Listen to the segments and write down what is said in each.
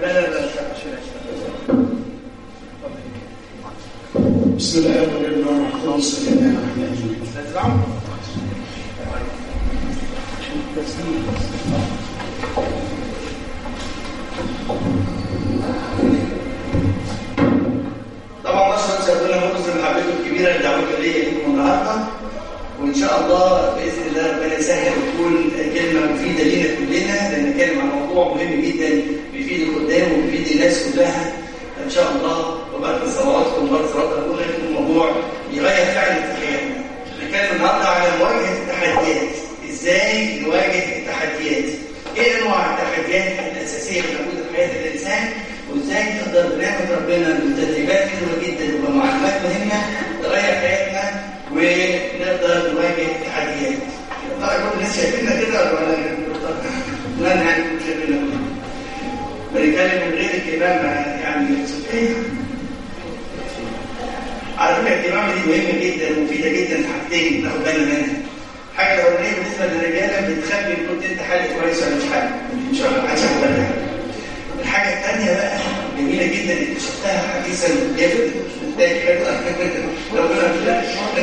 لا لا لا شيل بسم الله الرحمن الرحيم صلى الله عليه وسلم طبعا بشكر سيدنا مرقس محبته الكبيره اللي دعوته ليا ليكم النهارده وان شاء الله باذن الله ربنا يسهل وتكون كلمه مفيده لينا كلنا لان نتكلم عن موضوع مهم جدا بيفيد الخدام وبيفيد الناس كلها ان شاء الله وبعد صلواتكم وبعد صلاه اقول لكم موضوع يغير فعلا في حياتنا نتكلم النهارده على مواجهه التحديات ازاي نواجه التحديات ايه انواع التحديات الاساسيه اللي موجوده في حياه الانسان وازاي نقدر بنعمه ربنا بتدريبات حلوه جدا وبمعلومات مهمه تغير حياتنا ونقدر نواجه التحديات. طبعا كل الناس شايفيننا كده ولا لا انا يعني شايفيننا بنتكلم من غير اهتمام يعني صحيح على فكره الاهتمام دي مهمه جدا ومفيده جدا في حاجتين ناخد بالنا منها. حاجه الاولانيه بالنسبه للرجاله بتخبي ان كنت انت حالك كويس ولا مش حالك ان شاء الله محدش ياخد باله الحاجة الثانية بقى جميلة جدا اكتشفتها حديثا جامد ربنا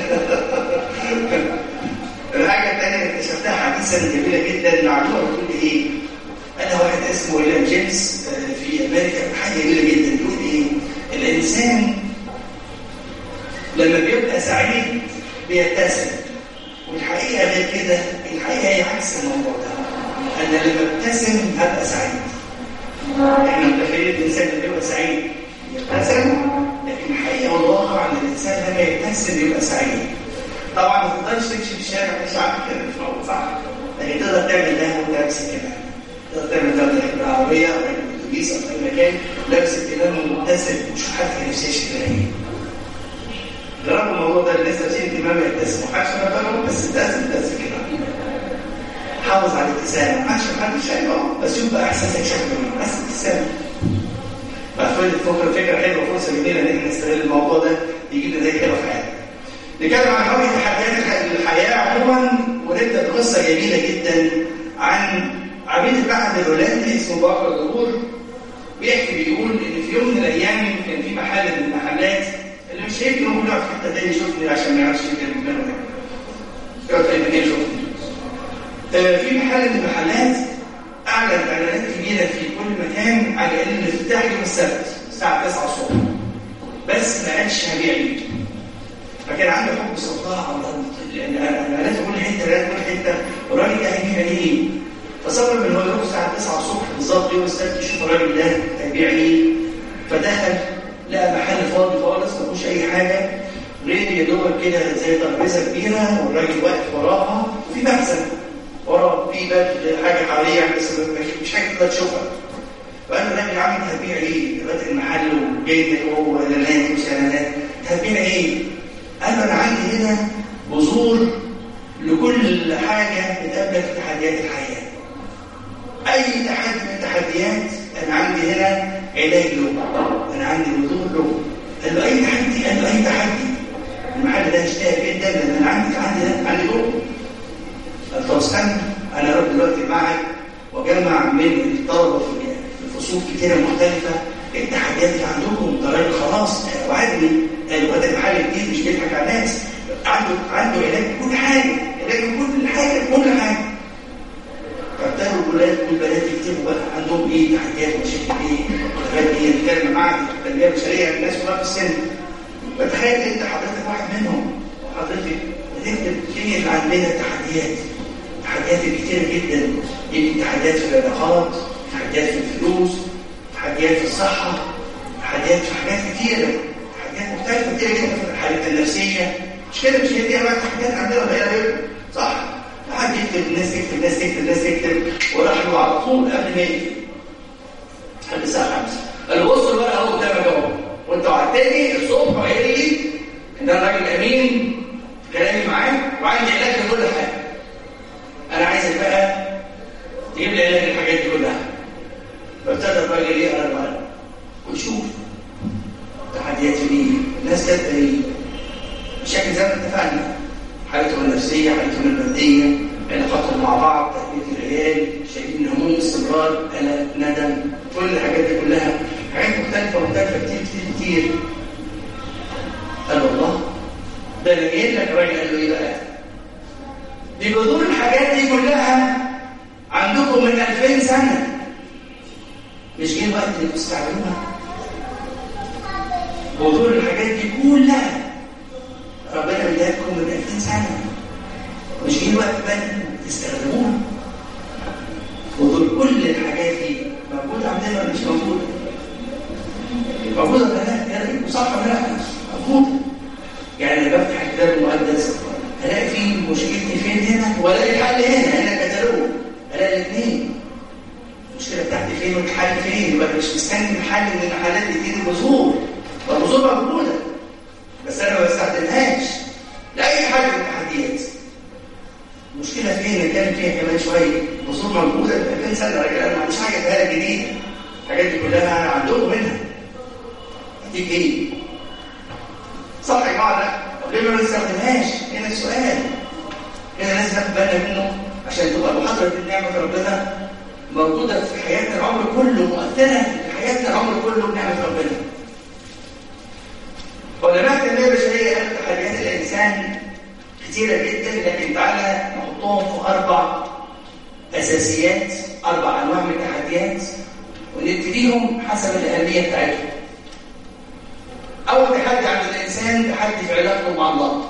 الحاجة الثانية اكتشفتها حديثا جميلة جدا معلومة بتقول ايه؟ أنا واحد اسمه ويليام جيمس في أمريكا حاجة جميلة جدا بيقول ايه؟ الإنسان لما بيبقى سعيد بيبتسم والحقيقة غير كده الحقيقة هي عكس الموضوع ده أنا لما ابتسم هبقى سعيد احنا متخيلين الانسان اللي بيبقى سعيد يبتسم لكن الحقيقه والواقع ان الانسان لما يبتسم يبقى سعيد طبعا ما تقدرش تمشي في الشارع مش عارف كده مش موجود صح لكن تقدر تعمل ده وانت لابس الكلام تقدر تعمل ده وانت راكب العربيه او راكب الاتوبيس او في اي مكان لابس الكلام ومبتسم ومش عارف نفسي شكلها ايه جربوا الموضوع ده الناس لابسين اهتمام يبتسموا محدش بالهم بس ابتسم ابتسم كده حافظ على الابتسامه عشان محدش شايفه بس شوف بقى احساسك شكله ايه بس ابتسامه فكرة فكرة فكرة حلوة فرصة جميلة إن احنا نستغل الموضوع ده يجيب نتائج حلوة في حياتنا. نتكلم عن مواجهة تحديات الحياة عموما ونبدأ بقصة جميلة جدا عن عبيد البحث الهولندي اسمه بكر الدبور بيحكي بيقول إن في يوم من الأيام كان في محل من المحلات اللي مش هيك ممكن يقعد في حتة تاني يشوفني عشان ما يعرفش يتكلم منه يقعد في مكان يشوفني. في محل من المحلات اعلن اعلانات كبيره في كل مكان على ان الافتتاح يوم السبت الساعه 9 الصبح بس ما قالش هبيع ايه فكان عنده حب سلطان على الارض لان اعلانات في كل حته اعلانات في كل حته والراجل ده هيبيع ايه فصمم ان هو يروح الساعه 9 الصبح بالظبط يوم السبت يشوف الراجل ده هيبيع ايه فدخل لقى محل فاضي خالص ما فيهوش اي حاجه غير يا دوبك كده زي ترابيزه كبيره والراجل واقف وراها وفي مخزن ورا في باب حاجه حواليه يعني بس مش حاجه تقدر تشوفها فقال له الراجل عامل هتبيع ايه؟ دلوقتي المحل وجاي هو اعلانات وسنانات هتبيع ايه؟ قال له انا عندي هنا بذور لكل حاجه بتقابلك في تحديات الحياه. اي تحدي من التحديات انا عندي هنا علاج له انا عندي بذور له قال له اي تحدي قال له اي تحدي المحل ده اشتهر جدا لان انا عندي عندي عندي له قال طب استنى انا اروح دلوقتي معك واجمع من الطلبه في فصول كتيره مختلفه التحديات اللي عندكم ده راجل خلاص وعدني قال ده المحل جديد مش بيضحك على الناس عنده عنده علاج كل حاجه علاج كل حاجه كل حاجه فابتدوا الولاد والبنات يكتبوا بقى عندهم ايه تحديات مشاكل ايه حاجات ايه نتكلم معاك التنميه البشريه الناس كلها في السن فتخيل انت حضرتك واحد منهم حضرتك بتكتب ايه اللي عندنا تحديات تحديات كتيرة جدا يمكن تحديات في العلاقات تحديات في الفلوس تحديات في الصحة تحديات في حاجات كتيرة تحديات مختلفة كتيرة جدا في الحالات النفسية مش كده مش هي دي أنواع التحديات عندنا ولا ايه صح حد يكتب الناس تكتب الناس تكتب الناس تكتب وراح له على طول قبل ما يكتب قبل الساعة 5 قال له بص الورقة اهو قدامك اهو وانت وعدتني الصبح وقايل لي ان انا راجل امين في كلامي معاك وعندي علاج لكل حاجة انا عايزك بقى تجيب لي علاج الحاجات دي كلها فابتدى الراجل يقرا الورق ويشوف تحديات ايه الناس كاتبه ايه مشاكل زي ما اتفقنا حالتهم النفسيه حالتهم الماديه علاقاتهم مع بعض تربيه العيال شايفين هموم استمرار قلق ندم كل الحاجات دي كلها سنة مش جه الوقت اللي تستعملوها ودول الحاجات دي كلها ربنا بيديها من 2000 سنة مش جه الوقت بقى تستخدموها ودول كل الحاجات دي موجودة عندنا ولا مش موجودة؟ موجودة ولا لا؟ يعني صح ولا لا؟ موجودة يعني لما بفتح الكتاب المقدس الاقي فيه مشكلتي فين هنا والاقي الحل هنا هنا كتالوج الاقي الاثنين المشكله بتاعتي فين والحل فين يبقى مش مستني الحل من المحلات اللي تديني بذور والبذور موجوده بس انا ما بستخدمهاش لاي حاجه من التحديات المشكله فين نتكلم فيها كمان شويه بذور موجوده ب 2000 سنه راجل انا ما عنديش حاجه فيها جديده الحاجات دي كلها عندكم منها هتيجي ايه؟ صح يا جماعه لا طب ليه ما بنستخدمهاش؟ هنا السؤال هنا لازم ناخد بالنا منه عشان تبقى محاضره نعمه ربنا موجوده في حياتنا العمر كله مؤثره في حياتنا العمر كله بنعمه ربنا. علماء التنميه البشريه قالوا تحديات الانسان كثيره جدا لكن تعالى نحطهم في اربع اساسيات اربع انواع من التحديات ونبتديهم حسب الاهميه بتاعتهم. أول تحدي عند الإنسان تحدي في علاقته مع الله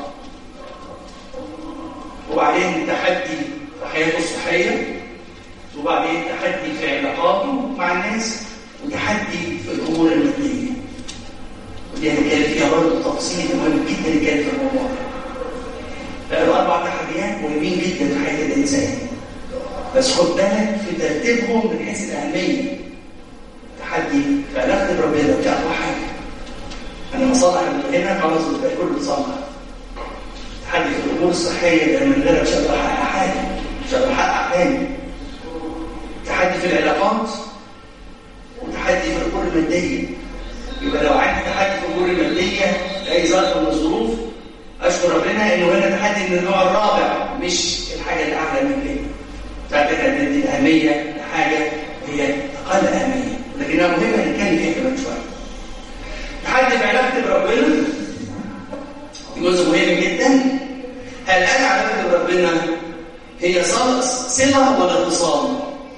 وبعدين تحدي في حياته الصحية وبعدين تحدي في علاقاته مع الناس وتحدي في الأمور المادية ودي هنتكلم فيها برضه تفصيل مهم جدا نتكلم في الموضوع ده أربع تحديات مهمين جدا في حياة الإنسان بس خد بالك في ترتيبهم من حيث الأهمية تحدي في علاقتي بربنا دي أقوى حاجة انا بصلح من هنا خلاص الباقي كله اتصلح تحدي في الامور الصحيه لان من غيرها مش هقدر احقق حاجه مش هقدر احقق تاني تحدي في العلاقات وتحدي في الامور الماديه يبقى لو عندي تحدي في الامور الماديه لاي ظرف من الظروف اشكر ربنا انه هنا تحدي من النوع الرابع مش الحاجه الاعلى من كده فاعتقد ندي الاهميه لحاجه هي اقل اهميه لكنها مهمه نتكلم فيها كمان شويه تحدي في علاقتي بربنا جزء مهم جدا هل انا علاقتي بربنا هي صله ولا اتصال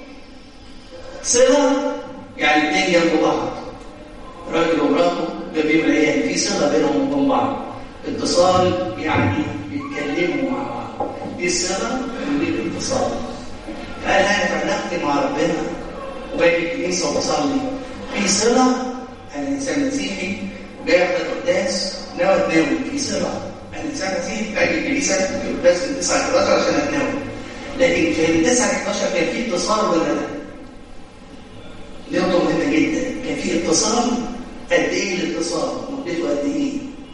صله يعني اثنين جنب بعض راجل ومراته بيبقى العيال في صله بينهم وبين بعض اتصال يعني بيتكلموا مع بعض دي الصله ودي الاتصال هل انا في علاقتي مع ربنا وباجي الكنيسه وبصلي في صله انا انسان مسيحي وجاي احضر قداس ناوي اتناول في صله انا انسان مسيحي باجي الكنيسه في القداس من 9 ل 11 عشان اتناول لكن في من 9 ل 11 كان في اتصال ولا لا؟ دي نقطه مهمه جدا كان في اتصال قد ايه الاتصال؟ مدته قد ايه؟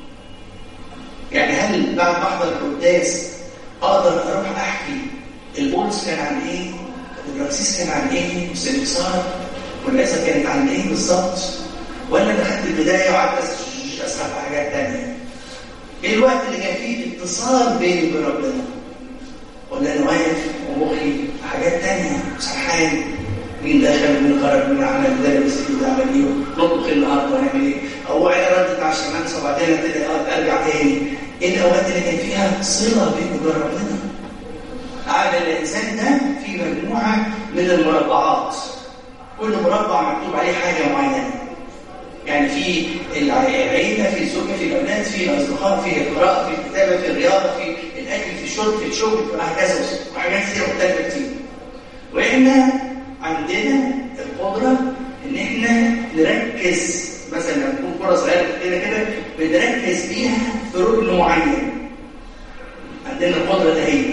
يعني هل بعد ما احضر القداس اقدر اروح احكي البولس كان عن ايه؟ الرئيس كان عن ايه؟ والسنكسار والعزه كانت عن ايه بالظبط؟ ولا انا خدت البدايه وقعدت اسرح في حاجات ثانيه؟ ايه الوقت اللي كان فيه اتصال بيني وبين ربنا؟ ولا انا واقف ومخي في حاجات ثانيه سرحان مين دخل ومين خرج ومين عمل ده بس ده عمل ايه نطبخ النهارده ونعمل ايه؟ او انا ردت على الشمال وبعدين ابتدي ارجع تاني ايه الاوقات اللي كان فيها صله بيني وبين ربنا؟ قاعد الانسان ده في مجموعه من المربعات كل مربع مكتوب عليه حاجه معينه يعني في العيله في الزوجه في الاولاد في الاصدقاء في القراءه في الكتابه في الرياضه في الاكل في الشرب في الشغل وهكذا وحاجات كتير مختلفه كتير واحنا عندنا القدره ان احنا نركز مثلا لما تكون كره صغيره كده كده بنركز بيها في ركن معين عندنا القدره ده هي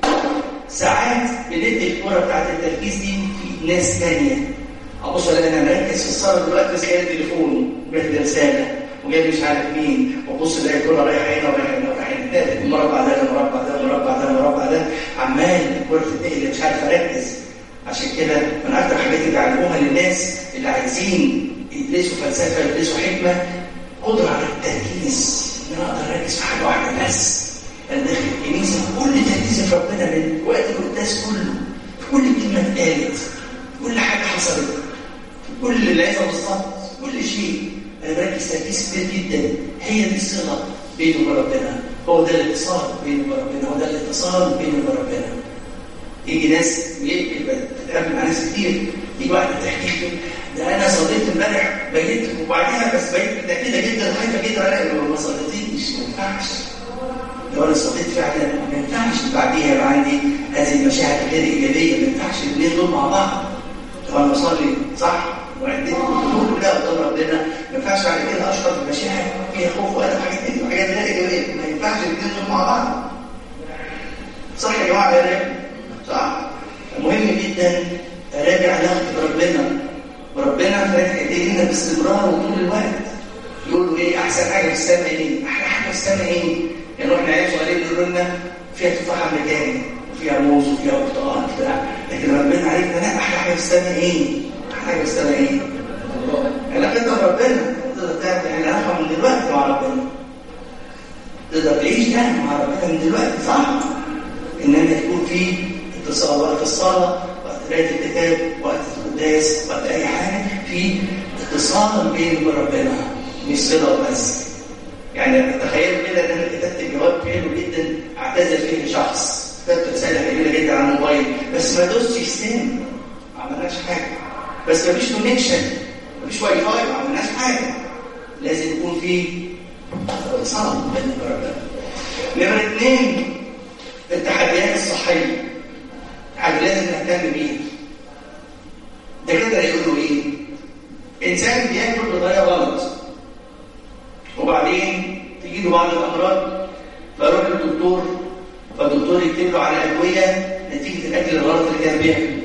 ساعات بندي الكره بتاعت التركيز دي في ناس ثانيه ابص الاقي انا مركز في الصلاه دلوقتي بس جاي تليفون جاي رساله وجاي مش عارف مين وابص الاقي الكره رايحه هنا ورايحه هنا ورايحه هنا المربع ده المربع ده المربع ده المربع ده عمال الكره تتنقل مش عارف اركز عشان كده من اكتر الحاجات اللي علموها للناس اللي عايزين يدرسوا فلسفه يدرسوا حكمه قدره على التركيز ان انا اقدر اركز في حاجه واحده بس انا داخل الكنيسه كل تركيزي في ربنا من وقت القداس كله في كل كلمه اتقالت كل حاجه حصلت كل العظه بالظبط كل شيء انا بركز تركيز كبير جدا هي دي الصله بيني وبين ربنا هو ده الاتصال بيني وبين ربنا هو ده الاتصال بيني وبين ربنا يجي ناس بتتقابل بتقابل مع ناس كتير تيجي واحده تحكي لي ده انا صليت امبارح بيت وبعديها بس بيت متاكده جدا خايفه جدا الاقي لو ما صليتيش ما ينفعش لو انا صليت فعلا ما ينفعش بعديها يبقى عندي هذه المشاعر غير ايجابيه ما ينفعش الاثنين دول مع بعض لو انا بصلي صح وعديت الامور كلها قدام ربنا ما ينفعش بعد كده اشعر بمشاعر فيها خوف وقلق وحاجات وحاجات غير ايجابيه ما ينفعش الاثنين دول مع بعض صح يا جماعه يا صح مهم جدا اراجع علاقتي بربنا وربنا فاتح ايدينا باستمرار وطول الوقت يقولوا ايه احسن حاجه في السماء ايه؟ احلى حاجه في السماء ايه؟ يعني واحنا عيال صغيرين يقولوا لنا فيها تفاح امريكاني وفيها موز وفيها برتقال بتاع لكن ربنا عرفنا لا احلى حاجه في السماء ايه؟ احلى حاجه في السماء ايه؟ علاقتنا بربنا تقدر تعمل علاقه من دلوقتي مع ربنا تقدر تعيش ده مع ربنا من دلوقتي صح؟ ان انت يكون في اتصال وقت الصلاه وقت قرايه الكتاب وقت القداس وقت اي حاجه في اتصال بيني وبين ربنا مش صله بس يعني تخيل كده ان انا كتبت جواب حلو جدا اعتذر فيه لشخص كتبت رساله جميله جدا على الموبايل بس ما دوستش سين ما عملناش حاجه بس ما فيش كونكشن ما فيش واي فاي ما عملناش حاجه لازم يكون في اتصال بين ربنا نمره اثنين التحديات الصحيه حاجه لازم نهتم بيها ده كده يقولوا ايه انسان بياكل بطريقه غلط وبعدين تجي له بعض الامراض فيروح للدكتور فالدكتور يكتب له على ادويه نتيجه الاكل الغلط اللي كان بياكله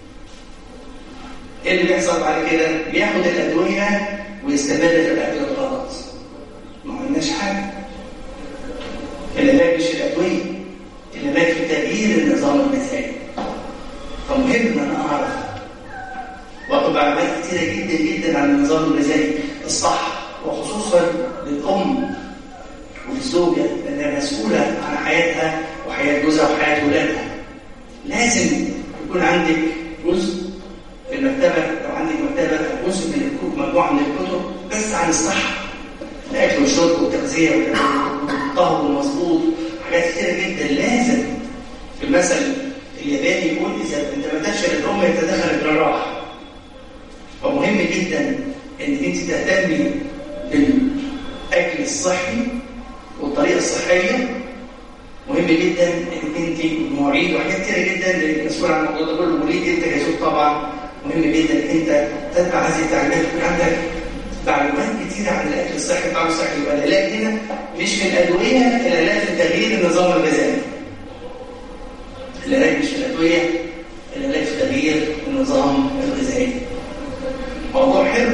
ايه اللي بيحصل بعد كده بياخد الادويه ويستمر في الاكل الغلط ما عملناش حاجه العلاج مش الادويه العلاج في تغيير النظام الغذائي فمهم ان انا اعرف واخد معلومات كتيره جدا جدا عن النظام الغذائي الصح وخصوصا للام وللزوجه لانها مسؤوله عن حياتها وحياه جوزها وحياه ولادها لازم يكون عندك جزء في المكتبه لو عندك مكتبه او جزء من الكتب مجموعه من الكتب بس عن الصحه الاكل والشرب والتغذيه والطهو المظبوط حاجات كتيره جدا لازم في المثل الياباني يقول اذا انت ما تدخل الام يتدخل الجراح فمهم جدا انك انت تهتمي بالاكل الصحي والطريقه الصحيه مهم جدا انك انت مواعيد وحاجات كتيره جدا المسؤول عن الموضوع ده كله مريض انت كزوج طبعا مهم جدا انك انت تتبع هذه التعليمات يكون عندك معلومات كتيره عن الاكل الصحي والطعام الصحي يبقى العلاج هنا مش في الادويه العلاج في تغيير النظام الغذائي العلاج مش في الادويه العلاج في تغيير النظام الغذائي موضوع حلو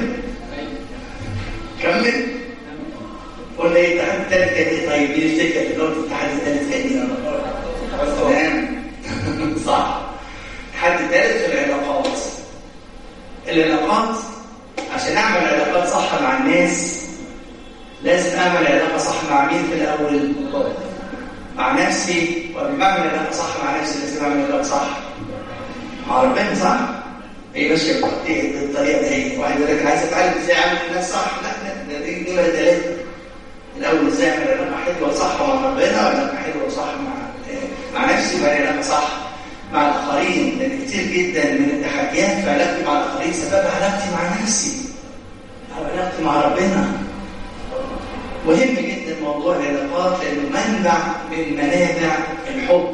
كمل قلنا ايه الاتحاد الثالث كان ايه طيب دي الفكره اللي هو الاتحاد الثالث كان ايه تمام صح الاتحاد الثالث في العلاقات العلاقات عشان اعمل علاقات صح مع الناس لازم اعمل علاقه صح مع مين في الاول مع نفسي وقبل ما اعمل علاقه صح مع نفسي لازم اعمل علاقه صح مع ربنا صح هي ماشيه بالطريقه دي واحد يقول لك عايز اتعلم ازاي اعمل الناس صح لا لا دي نمره ثلاثه الاول ازاي اعمل علاقه حلوه صح مع ربنا علاقه حلوه صح مع مع نفسي وبعدين علاقه صح مع الاخرين لان كتير جدا من التحديات في علاقتي مع الاخرين سببها علاقتي مع نفسي علاقتي مع ربنا مهم جدا موضوع العلاقات لانه منبع من منابع الحب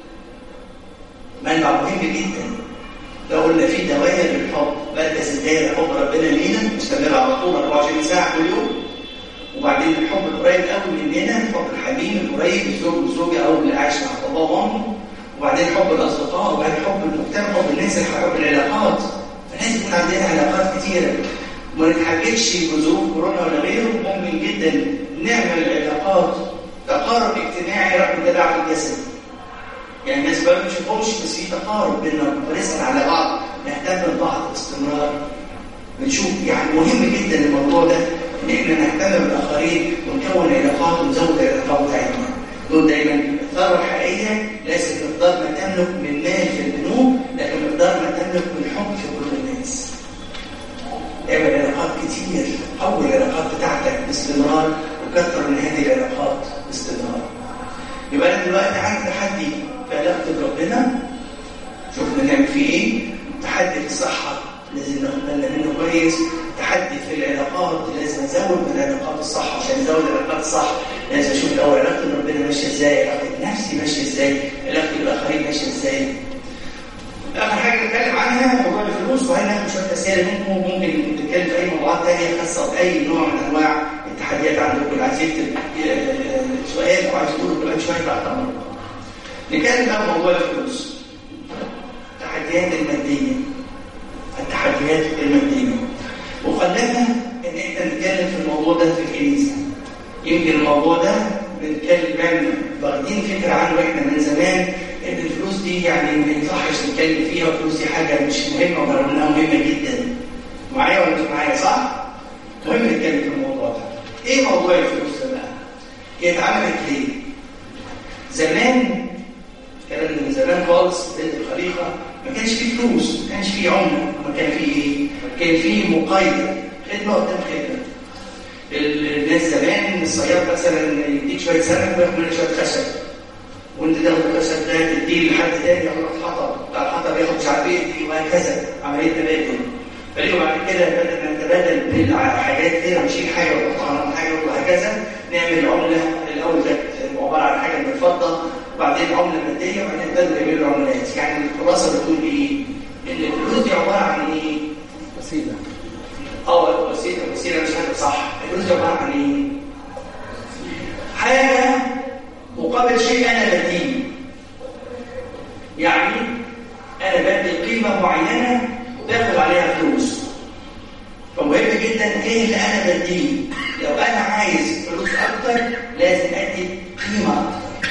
منبع مهم جدا لو قلنا في دوائر للحب مركز الدائره حب ربنا لينا مستمر على طول 24 ساعه كل يوم وبعدين الحب القريب قوي مننا الحب الحميم القريب الزوج والزوجه او اللي عايش مع باباه ومامته وبعدين حب الاصدقاء وبعدين حب المجتمع حب الناس حب العلاقات فلازم يكون عندنا علاقات كتيره وما نتحججش بظروف كورونا ولا غيره ممكن جدا نعمل علاقات تقارب اجتماعي رغم تداعي الجسد يعني الناس ما بنشوفهمش بس في تقارب بيننا بنسال على بعض نهتم ببعض باستمرار بنشوف يعني مهم جدا الموضوع ده ان احنا نهتم بالاخرين ونكون علاقات ونزود العلاقات بتاعتنا دول دايما الثروه الحقيقيه ليست مقدار ما تملك من مال في البنوك لكن مقدار ما تملك من حب في كل الناس اعمل علاقات كتير قوي العلاقات بتاعتك باستمرار وكثر من هذه العلاقات باستمرار يبقى انا دلوقتي عندي تحدي في علاقتي بربنا شوفنا نعمل فيه ايه الصحة لازم ناخد بالنا منه كويس تحدي في العلاقات لازم ازود من العلاقات الصح عشان ازود العلاقات الصح لازم اشوف الاول علاقتي بربنا ماشيه ازاي علاقتي بنفسي ماشيه ازاي علاقتي بالاخرين ماشيه ازاي اخر حاجه نتكلم عنها موضوع الفلوس وبعدين ناخد شويه اسئله منكم ممكن نتكلم في اي موضوعات ثانيه خاصه باي نوع من انواع التحديات عندكم اللي عايز يكتب سؤال او عايز يقول كلام شويه تحت امرك نتكلم بقى موضوع الفلوس التحديات الماديه التحديات الماديه وخلفها ان احنا نتكلم في الموضوع ده في الكنيسه يمكن الموضوع ده بنتكلم واخدين فكره عنه احنا من زمان ان الفلوس دي يعني ما ينصحش نتكلم فيها والفلوس دي حاجه مش مهمه ورغم انها مهمه جدا معايا ولا مش معايا صح؟ مهم نتكلم في الموضوع ده ايه موضوع الفلوس ده بقى؟ هي اتعملت ليه؟ زمان كلام من زمان خالص بيت الخليفه ما كانش فيه فلوس ما كانش فيه عمله ما كان فيه ايه؟ كان فيه مقايضه خدمه قدام خدمه الناس زمان الصياد مثلا يديك شويه سمك وياخد منك شويه خشب وانت تاخد الخشب ده تديه لحد تاني ياخد الحطب بتاع الحطب ياخد مش عارف ايه وهكذا عمليه تبادل فليه بعد كده بدل ما نتبادل بالحاجات كده ونشيل حاجه ونحطها على حاجه وهكذا نعمل عمله الاول كانت عباره عن حاجه من الفضه وبعدين عمله ماديه وبعدين بدأوا يعملوا عملات يعني الخلاصه بتقول ايه؟ ان الفلوس دي عباره عن ايه؟ وسيله اه وسيله وسيله مش حاجه صح الفلوس دي عباره عن ايه؟ حاجه مقابل شيء انا بديه يعني انا بدي قيمه معينه باخد عليها فلوس فمهم جدا ايه اللي انا بديه لو انا عايز فلوس اكتر لازم ادي قيمه اكتر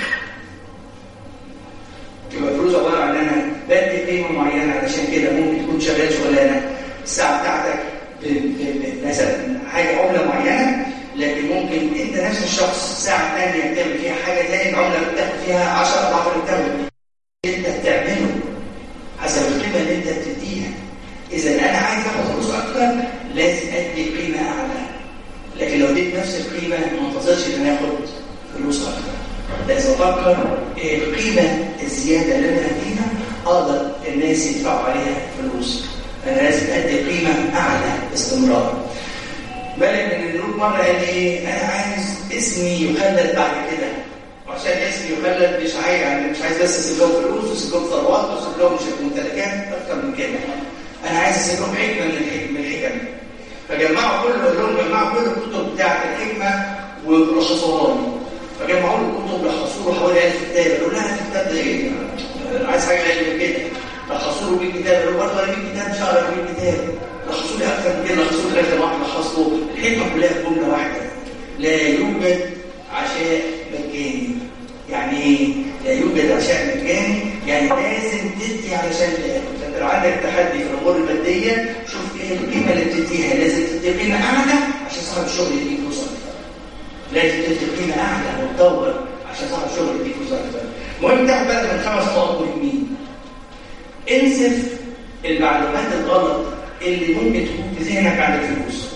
يبقى الفلوس عباره عن انا بدي قيمه معينه علشان كده ممكن تكون شغال شغلانه الساعه بتاعتك مثلا حاجه عمله معينه لكن ممكن انت نفس الشخص ساعه ثانيه بتعمل فيها حاجه ثانيه العمله بتاخد فيها 10 اضعاف اللي بتاخده انت بتعمله حسب القيمه اللي انت بتديها اذا انا عايز اخد فلوس اكتر لازم ادي قيمه اعلى لكن لو اديت نفس القيمه ما انتظرش ان انا اخد فلوس اكتر لازم افكر ايه القيمه الزياده اللي انا هديها اقدر الناس يدفعوا عليها فلوس انا لازم ادي قيمه اعلى باستمرار بالك من النور مره قال ايه انا عايز اسمي يخلد بعد كده وعشان اسمي يخلد مش عايز يعني مش عايز بس اسيب لهم فلوس واسيب لهم ثروات واسيب لهم ممتلكات اكتر من كده انا عايز اسيب لهم حكمه من الحكم من الحكم فجمعوا كل قال لهم جمعوا كل الكتب بتاعت الحكمه ولخصوها لي فجمعوا له الكتب لخصوا له حوالي 1000 كتاب قالوا لها الكتاب ده ايه؟ عايز حاجه اقل من كده لخصوا له 100 كتاب قالوا برضه انا 100 كتاب مش هقرا 100 كتاب لخصوا لي اكثر من كده لخصوا لي اخر واحد لخصوا الحكمه كلها في جمله واحده لا يوجد عشاء مجاني يعني ايه؟ لا يوجد عشاء مجاني يعني لازم تدي علشان تاخد فانت لو عندك تحدي في الامور الماديه شوف ايه القيمه اللي بتديها لازم تدي قيمه اعلى عشان صاحب الشغل يديك فلوس اكتر لازم تدي قيمه اعلى وتدور عشان صاحب الشغل يديك فلوس اكتر المهم تاخد بالك من خمس نقط مهمين انسف المعلومات الغلط اللي ممكن تكون في ذهنك عن الفلوس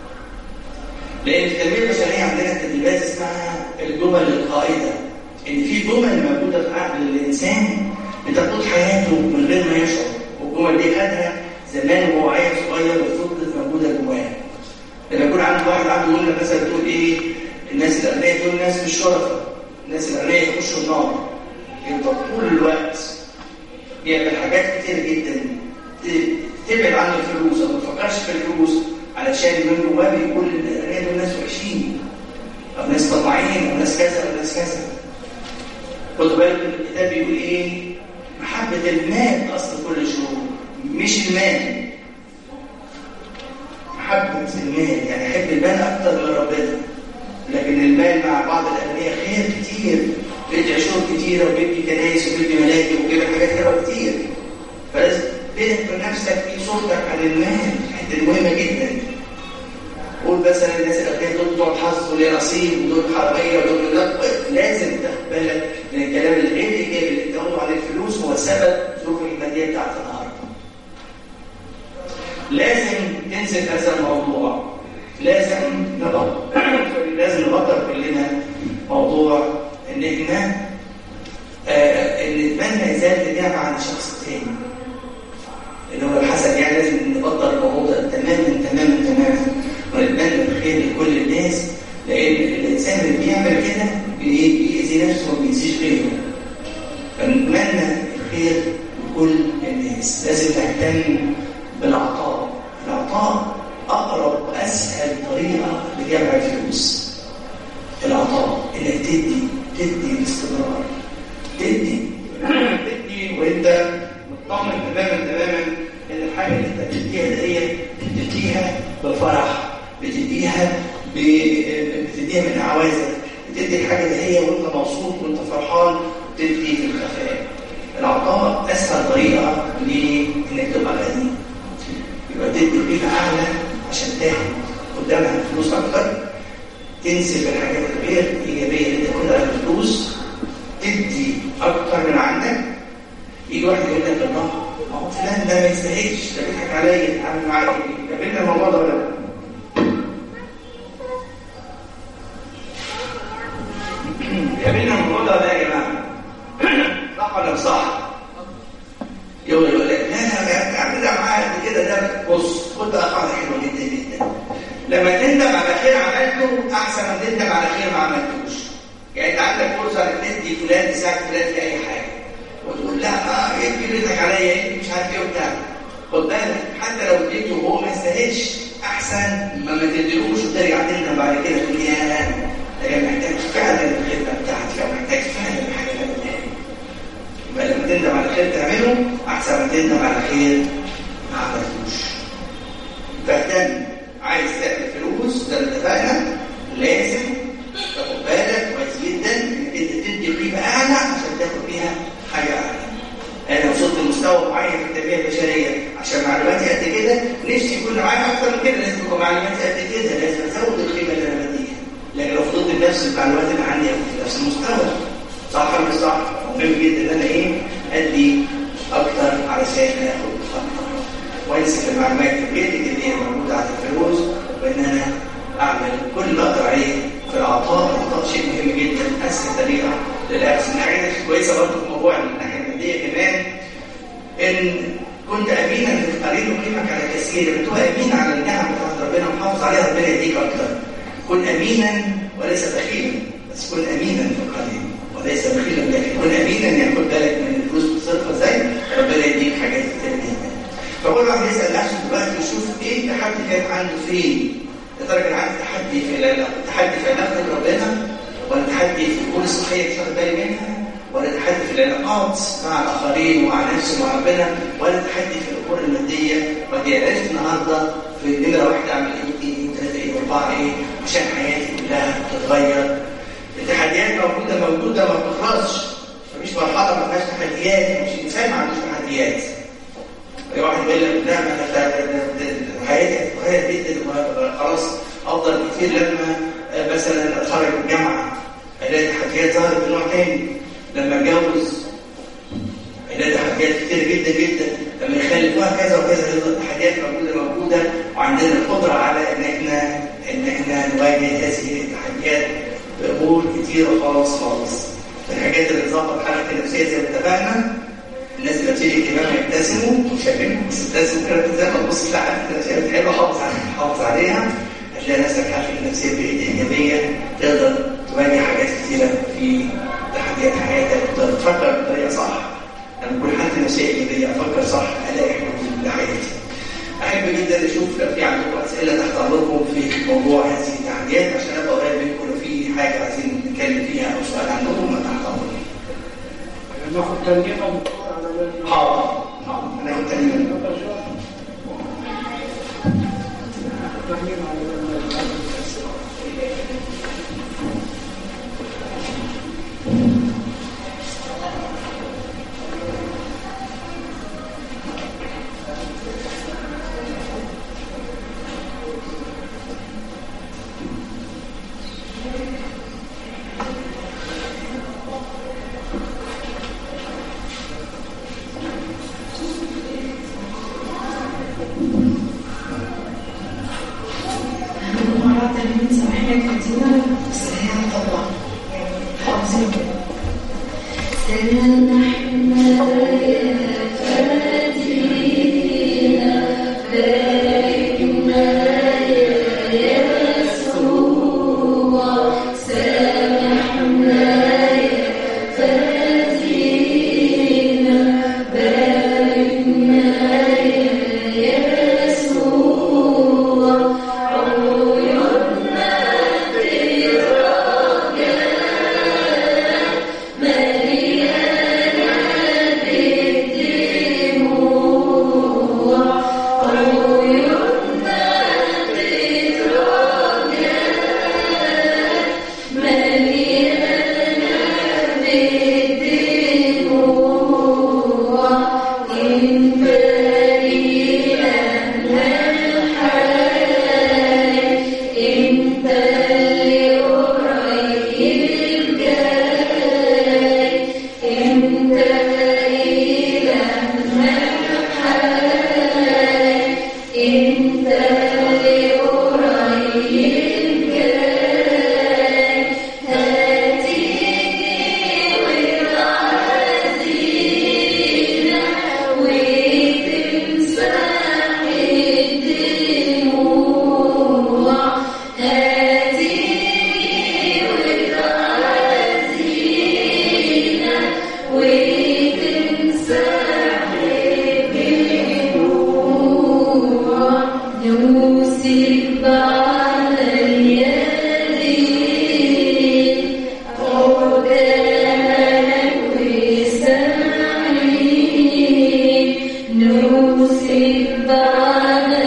لان في التنميه البشريه عندنا تدريبات اسمها الجمل القائده ان في جمل موجوده في عقل الانسان بتقود حياته من غير ما يشعر والجمل دي خدها زمان وهو عيل صغير وفضلت موجوده جواه لما يكون عنده واحد عنده جمله مثلا تقول ايه الناس الاغنياء دول ناس مش شرفاء الناس الاغنياء يخشوا النار يفضل طول الوقت بيعمل حاجات كتير جدا تبعد عن الفلوس او ما تفكرش في الفلوس علشان من جواه بيقول ان الاغنياء دول ناس وحشين او ناس طماعين او ناس كذا او ناس كذا خدوا بالكم الكتاب بيقول ايه محبه المال اصل كل الشرور مش المال محبه المال يعني احب المال اكتر من ربنا لكن المال مع بعض الاغنياء خير كتير بيدي عشور كتيره وبيدي كنايس وبيدي ملاجئ وبيدي حاجات حلوه كتير فلازم بينك نفسك في صورتك عن المال حته مهمه جدا قول مثلا الناس الاغنياء دول بتوع حظ وليه نصيب ودول حراميه ودول لا لازم تاخد بالك من الكلام الغير ايجابي اللي بتاخده عن الفلوس هو سبب ظروف الماديه بتاعت النهارده. لازم تنسى هذا الموضوع لازم نبطل لازم نبطل كلنا موضوع ان احنا آه ان المال ما يزال نعمه عند شخص تاني اللي هو الحسد يعني لازم نبطل الموضوع ده تماما تماما تماما ونتمنى الخير لكل الناس لان الانسان اللي بيعمل كده بيأذي نفسه وما بيأذيش غيره فنتمنى الخير لكل الناس لازم نهتم بالعطاء العطاء اقرب واسهل طريقه لجمع الفلوس العطاء انك تدي تدي باستمرار تدي تدي وانت مطمن تماما تماما ان الحاجه اللي انت بتديها ديت بتديها بفرح بتديها ب... بتديها من عوازك بتدي الحاجه دي وانت مبسوط وانت فرحان بتدي في الخفاء العطاء اسهل طريقه لانك تبقى غني يبقى تدي قيمه اعلى عشان تاخد قدامها فلوس اكتر تنسب الحاجات الغير ايجابيه اللي انت كلها الفلوس تدي اكتر من عندك يجي واحد يقول لك الله ما هو فلان ده ما يستاهلش ده بيضحك عليا عامل معايا ايه؟ قابلنا الموضوع ده ولا لا؟ قابلنا الموضوع ده يا جماعه صح ولا مش صح؟ يقول يقول لك لا لا لا عملنا معاه قد كده ده بص خد بقى قاعده حلوه جدا جدا لما تندم على خير عملته احسن ما تندم على خير ما عملتوش يعني انت عندك فرصه انك تدي فلان تساعد فلان في اي حاجه وتقول لا اه يمكن يضحك عليا يمكن مش عارف ايه وبتاع خد بالك حتى لو اديته وهو ما يستاهلش احسن ما ما تديلوش وترجع تندم بعد كده تقول يا ده كان محتاج فعلا الخدمه بتاعتي او محتاج فعلا الحاجه اللي انا يبقى لما تندم على خير تعمله احسن ما تندم على خير ما عملتوش فاهتم عايز تعمل فلوس زي ما اتفقنا لازم تاخد بالك كويس جدا انك انت تدي قيمه اعلى عشان تاخد بيها حاجه اعلى انا وصلت لمستوى معين في التنميه البشريه عشان معلوماتي قد كده نفسي يكون معايا اكتر من كده لازم تكون معلوماتي قد كده لازم ازود القيمه اللي انا بديها لكن لو فضلت بنفس المعلومات اللي عندي اكون في نفس المستوى صح ولا مش صح؟ مهم جدا ان انا ايه ادي اكتر علشان اخد اكتر وانسى المعلومات الكريتيك اللي هي موجوده على الفلوس وان انا اعمل كل اللي اقدر عليه في العطاء العطاء شيء مهم جدا اسهل طريقه للاخذ من الحاجات الكويسه برضه في موضوع الناحيه الماديه كمان ان كنت امينا في قليل قيمك على كثير لما تبقى امين على النعم بتاعت ربنا ومحافظ عليها ربنا يديك اكتر كن امينا وليس بخيلا بس كن امينا في القليل وليس بخيلا لكن كن امينا يعني خد بالك من الفلوس بتصرفها ازاي ربنا يديك حاجات كتير جدا فكل واحد يسال نفسه دلوقتي ويشوف ايه التحدي كان عنده فين يا ترى كان عنده تحدي في التحدي في علاقه ربنا ولا تحدي في الامور الصحيه مش واخد بالي منها ولا تحدي في العلاقات مع الاخرين ومع نفسه ومع ربنا ولا تحدي في الامور الماديه ودي عرفت النهارده في نمره واحده اعمل ايه ايه ثلاثه ايه اربعه ايه عشان حياتي كلها تتغير التحديات موجوده موجوده ما بتخلصش مفيش مرحله ما فيهاش تحديات مش انسان ما عندوش تحديات اي واحد يقول لك لا انا حياتي هتتغير جدا خلاص افضل كتير لما مثلا اتخرج من الجامعه الاقي تحديات ظهرت من نوع تاني لما اتجوز الاقي تحديات كتير جدا جدا لما يخلف وهكذا وكذا التحديات موجوده موجوده وعندنا القدره على ان احنا ان احنا نواجه هذه التحديات بامور كتيره خالص خالص الحاجات اللي تظبط حالتك النفسيه زي ما اتفقنا الناس اللي بتيجي اهتمام يبتسموا وشايفين مش تبتسموا كده زي ما تبص تلاقي حالتك النفسيه بتحب حافظ عليها حافظ عليها هتلاقي نفسك حالتك النفسيه بقت ايجابيه تقدر تواجه حاجات كتيره في تحديات حياتك تقدر تفكر بطريقه صح لما تكون حالتي النفسيه ايجابيه افكر صح الاقي حلول لحياتي احب جدا اشوف لو في عندكم اسئله تحت امركم في موضوع هذه التحديات عشان ابقى قريب منكم لو في حاجه عايزين نتكلم فيها او سؤال عندكم ما تحت امركم. ناخد ترجمه حاضر حاضر هناخد ترجمه سلام احنا يا فادي انت اللي قريب جاي هتيجي وتعزينا وتمسح الدموع هتيجي وتعزينا وتمسح الدموع نوسك على اليدين قدامك وسامعين نوسك على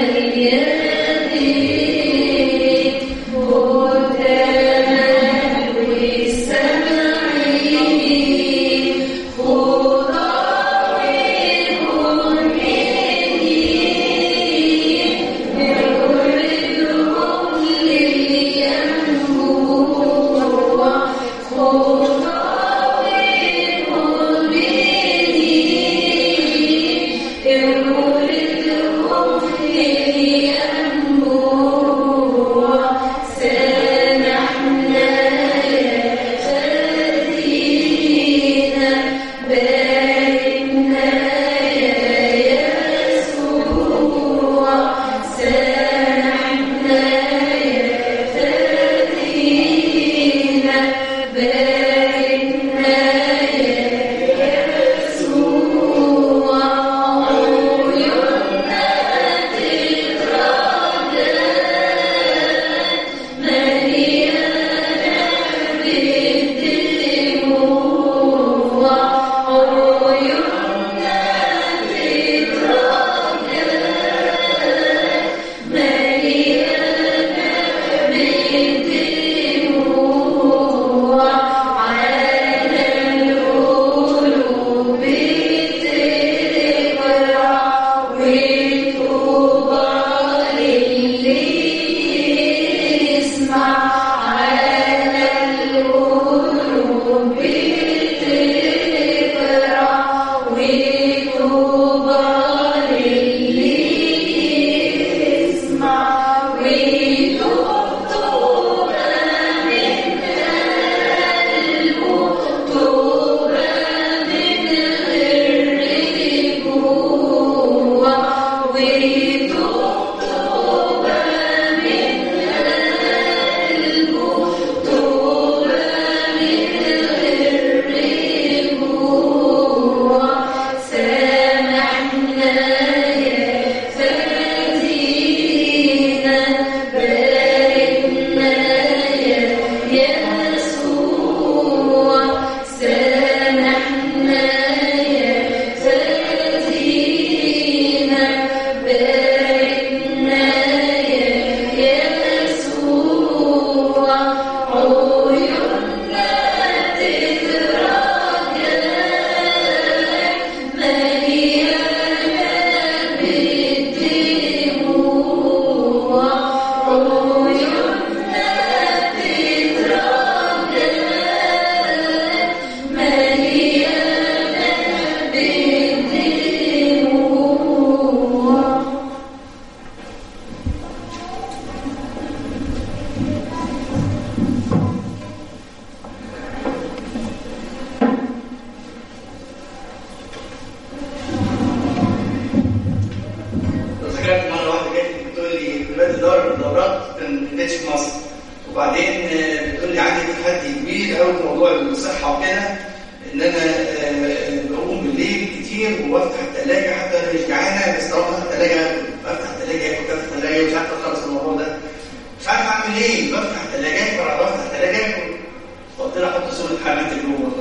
اليدين قدامك وسامعين خضاويهم منين نوردهم للينبوع خضاويهم منين نوردهم للينبوع سامحنا يا خزينا باركنا يا يسوع سامحنا يا خزينا باركنا يا يسوع عيوننا تتردد مليانة بالدموع عيوننا تتردد مليانة بالدموع على القلوب تقرا والطوبى للي يسمع على القلوب تقرا والطوبى للي يسمع ويطوبى من قلبه طوبى من غير رجوع ويطوبى من قلبه طوبى من غير رجوع سامحنا يا فادينا باركنا يا يسوع سامحنا يا فادينا باركنا يا يسوع عيوننا تترجى مليانة بالدموع عيوننا تترجى مليانة بالدموع ذكرت مره واحده جت بتقول لي دلوقتي دور دورات كان ما كانتش في مصر وبعدين آه، بتقول لي عندي تحدي كبير قوي في موضوع الصحه وكده ان انا آه، بقوم بالليل كتير وبفتح الثلاجه حتى انا مش جعانه بس طالما فتحت الثلاجه بفتح الثلاجه اكل كده في الثلاجه ومش عارف اخلص الموضوع ده مش عارف اعمل ايه بفتح الثلاجه اكل بفتح الثلاجه اكل قلت لها حط صوره حماتي جوه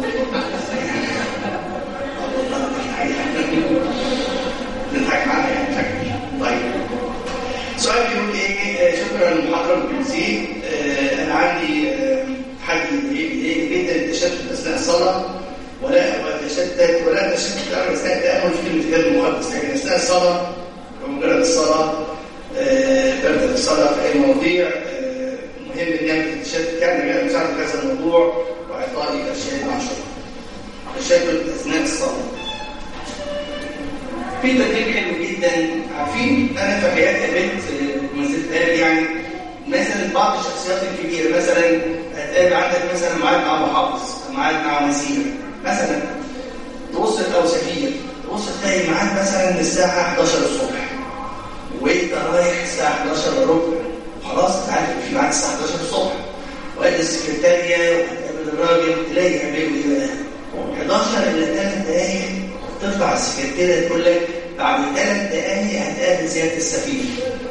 نضحك معانا يعني شكل طيب سؤال بيقول ايه آه، شكرا للمحاضره بالتنسيق آه، انا عندي آه، تحدي ضايقني جدا التشتت اثناء الصلاه ولا اتشتت ولا اتشتت أبداً اثناء التامل في الكتاب المقدس لكن اثناء الصلاه بمجرد الصلاه آه، ببدا الصلاه في اي مواضيع آه، مهم ان انا تتشتت كان مجال مساعده في هذا الموضوع واعطائي ارشاد مع شكر التشتت اثناء الصلاه في تدريب حلو جدا عارفين انا في حياتي بعض الشخصيات الكبيره مثلا هتقابل عندك مثلا معاد مع محافظ معاد مع وزير مثلا تبص او سفير تبص تلاقي معاد مثلا الساعه 11 الصبح وانت رايح الساعه 11 الا ربع خلاص انت عارف إن في ميعاد الساعه 11 الصبح وقت السكرتاريه وهتقابل الراجل تلاقي يعملوا ايه بقى 11 الا 3 دقايق تطلع السكرتيره تقول لك بعد ثلاث دقايق هتقابل سياده السفير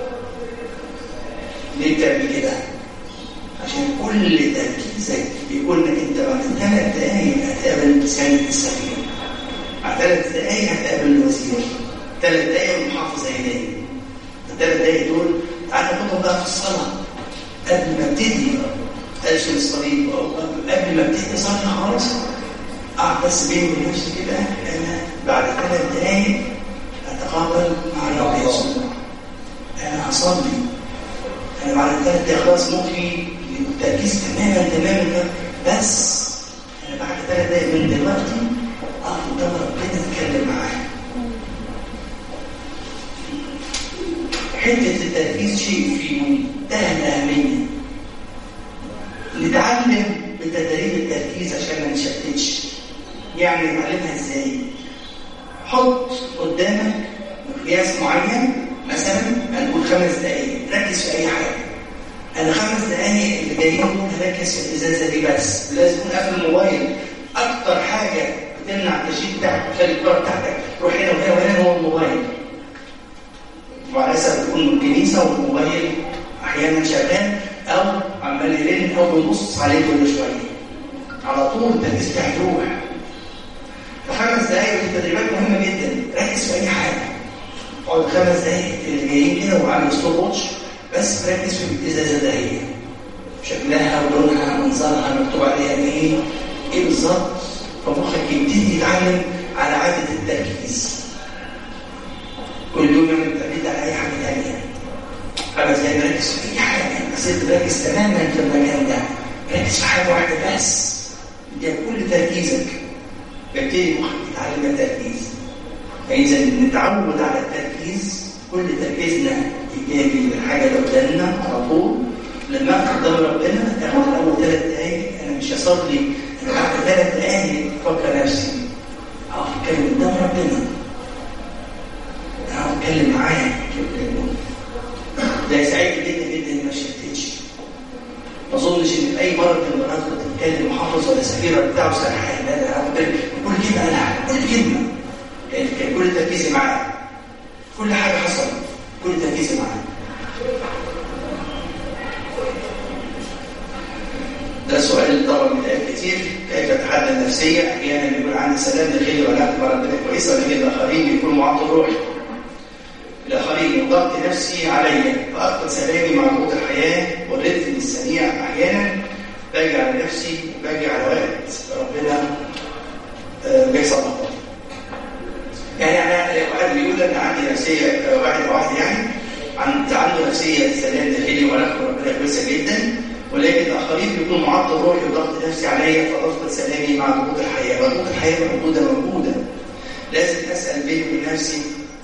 ليه بتعمل كده؟ عشان كل تركيزك بيقول لك انت بعد ثلاث دقايق هتقابل سياده السفير بعد ثلاث دقايق هتقابل الوزير ثلاث دقايق المحافظ هينام الثلاث دقايق دول تعالى ناخدهم بقى في الصلاه قبل ما ابتدي ارسم الصليب أو قبل ما ابتدي اصلي خالص اقعد بس بيني وبين نفسي كده انا بعد ثلاث دقايق اتقابل مع الرب يسوع انا هصلي انا بعد ثلاث دقايق خلاص مخي التركيز تماما تماما بس انا بعد ثلاث دقايق من دلوقتي اقف قدام ربنا اتكلم معاه حته التركيز شيء في منتهى الاهميه نتعلم بتدريب التركيز عشان ما نشتتش يعني نتعلمها ازاي حط قدامك مقياس معين مثلا هنقول خمس دقائق ركز في اي حاجه انا خمس دقائق اللي جايين دول هركز في الازازه دي بس لازم تكون قافل الموبايل اكتر حاجه بتمنع التشغيل بتاعك تخلي الكره بتاعتك تروح هنا وهنا وهنا هو الموبايل وعلى اساس تكون من الكنيسه والموبايل احيانا شغال او عمال يرن او بنبص عليه كل شويه على طول التركيز بتاعك يروح فخمس دقايق في تدريبات مهمه جدا ركز في اي حاجه اقعد خمس دقايق اللي جايين كده وعامل ستوب واتش بس ركز في الازازه ده هي شكلها ولونها منظرها مكتوب عليها ايه ايه بالظبط فمخك يبتدي يتعلم على عاده التركيز كل يوم يعمل تركيز على اي حاجه ثانيه خمس دقايق ركز في اي حاجه بس انت ركز تماما في المكان ده ركز في حاجه واحده بس دي كل تركيزك يبتدي مخك يتعلم التركيز فإذا نتعود على التركيز كل تركيزنا إيجابي للحاجة اللي قدامنا على طول لما أقف قدام ربنا آخد أول ثلاث دقايق أنا مش هصلي أنا بعد ثلاث دقايق أفكر نفسي أقف أتكلم قدام ربنا أقف أتكلم معاه ده يساعدني جدا جدا إني ما أشتتش ما أظنش إن في أي مرة من المرات كنت بتكلم محافظ ولا سفيرة بتاعه سرحان لا لا أنا كل كلمة أنا كل كلمة كان كل تركيزي معاه كل حاجة حصلت كل تركيزي معاه ده السؤال طبعا بيتقال كتير كيف اتحدى النفسية أحيانا بيكون عندي سلام داخلي وعلاقة مع ربنا كويسة ولكن الآخرين بيكون معطل روحي الآخرين ضغط نفسي عليا فأفقد سلامي مع ضغوط الحياة والرتم السريع أحيانا باجي على نفسي وباجي على وقت ربنا آه بيحصل أفضل يعني انا واحد بيقول انا عندي نفسيه واحد واحد يعني عند عنده نفسيه سلام داخلي وعلاقه ربنا كويسه جدا ولكن الاخرين بيكون معطل روحي وضغط نفسي عليا فضغط سلامي مع ضغوط الحياه وضغوط الحياه موجوده موجوده لازم اسال بيني وبين نفسي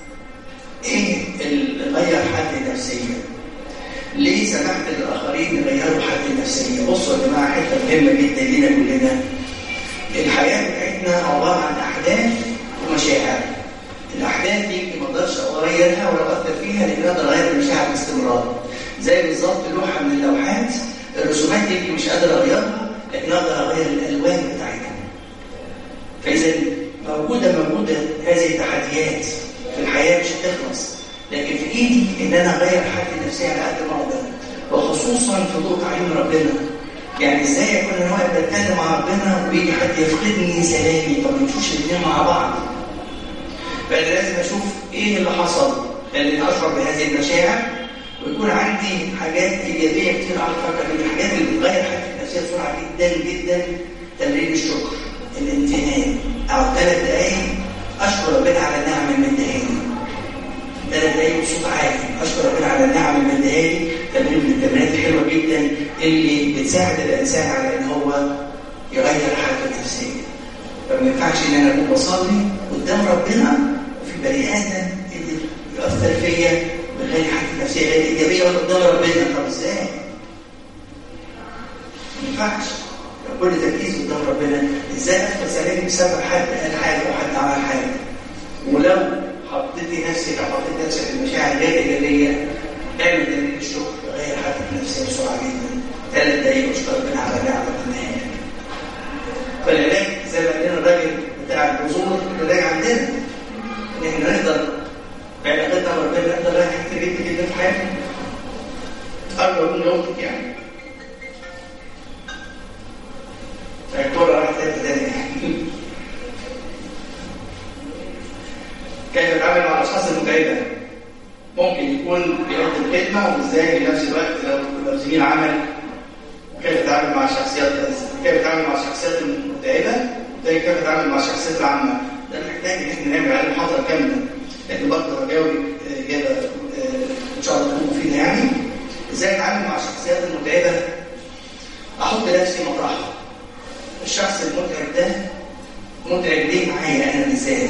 ايه اللي غير حالتي النفسيه؟ ليه سمحت للاخرين يغيروا حالتي النفسيه؟ بصوا يا جماعه حته مهمه جدا لينا كلنا الحياه بتاعتنا عباره عن احداث ومشاعر الاحداث دي ما اقدرش اغيرها ولا اثر فيها لان اقدر اغير المشاعر باستمرار زي بالظبط لوحه من اللوحات الرسومات دي مش قادر اغيرها لكن اقدر اغير الالوان بتاعتها فاذا موجوده موجوده هذه التحديات في الحياه مش هتخلص لكن في ايدي ان انا اغير حالتي النفسيه على قد ما اقدر وخصوصا في ضوء تعليم ربنا يعني ازاي اكون انا واقف بتكلم مع ربنا ويجي حد يفقدني سلامي طب ما نمشوش الاثنين مع بعض فأنا لازم أشوف إيه اللي حصل خليني أشعر بهذه المشاعر ويكون عندي حاجات إيجابية كتير أعرف أفكر من الحاجات اللي بتغير حالتي النفسية بسرعة جدا جدا تمرين الشكر الامتنان أو ثلاث دقايق أشكر ربنا على النعم اللي مديهاني ثلاث دقايق بصوت عالي أشكر ربنا على النعم اللي مديهاني تمرين من التمرينات الحلوة جدا اللي بتساعد الإنسان على إن هو يغير حالته النفسية فما ينفعش ان انا اكون بصلي قدام ربنا وفي بني ادم قدر ياثر فيا بغير حالتي النفسيه غير ايجابيه وانا قدام ربنا طب ازاي؟ ينفعش لو كل تركيز قدام ربنا ازاي ادخل سلامي بسبب حد قال حاجه وحد عمل حاجه ولو حطيتي نفسك او حطيت نفسك في مشاعر غير ايجابيه اعمل دليل الشكر غير حالتك النفسيه بسرعه جدا ثلاث دقايق واشكر ربنا على نعمه النهايه فالعلاج زي ما قلنا الراجل بتاع البذور العلاج عندنا ان احنا نقدر بعلاقتنا بربنا نقدر نلاقي حاجات كتير جدا جدا في حياتنا أرجو من نقطة يعني فالكورة راحت حتة تانية كيف نتعامل مع الأشخاص المتعبة؟ ممكن يكون بيقدم خدمة وإزاي في نفس الوقت لو لو زميل عمل وكيف يتعامل مع الشخصيات كيف يتعامل مع الشخصيات المتعبة وكيف يتعامل مع الشخصيات العامة ده محتاج إن احنا نعمل عليه محاضرة كاملة لأن برضه هجاوب إجابة إن شاء الله تكون مفيدة يعني ازاي اتعامل مع الشخصيات المتعبه احط نفسي مطرحها الشخص المتعب ده متعب ليه معايا انا بالذات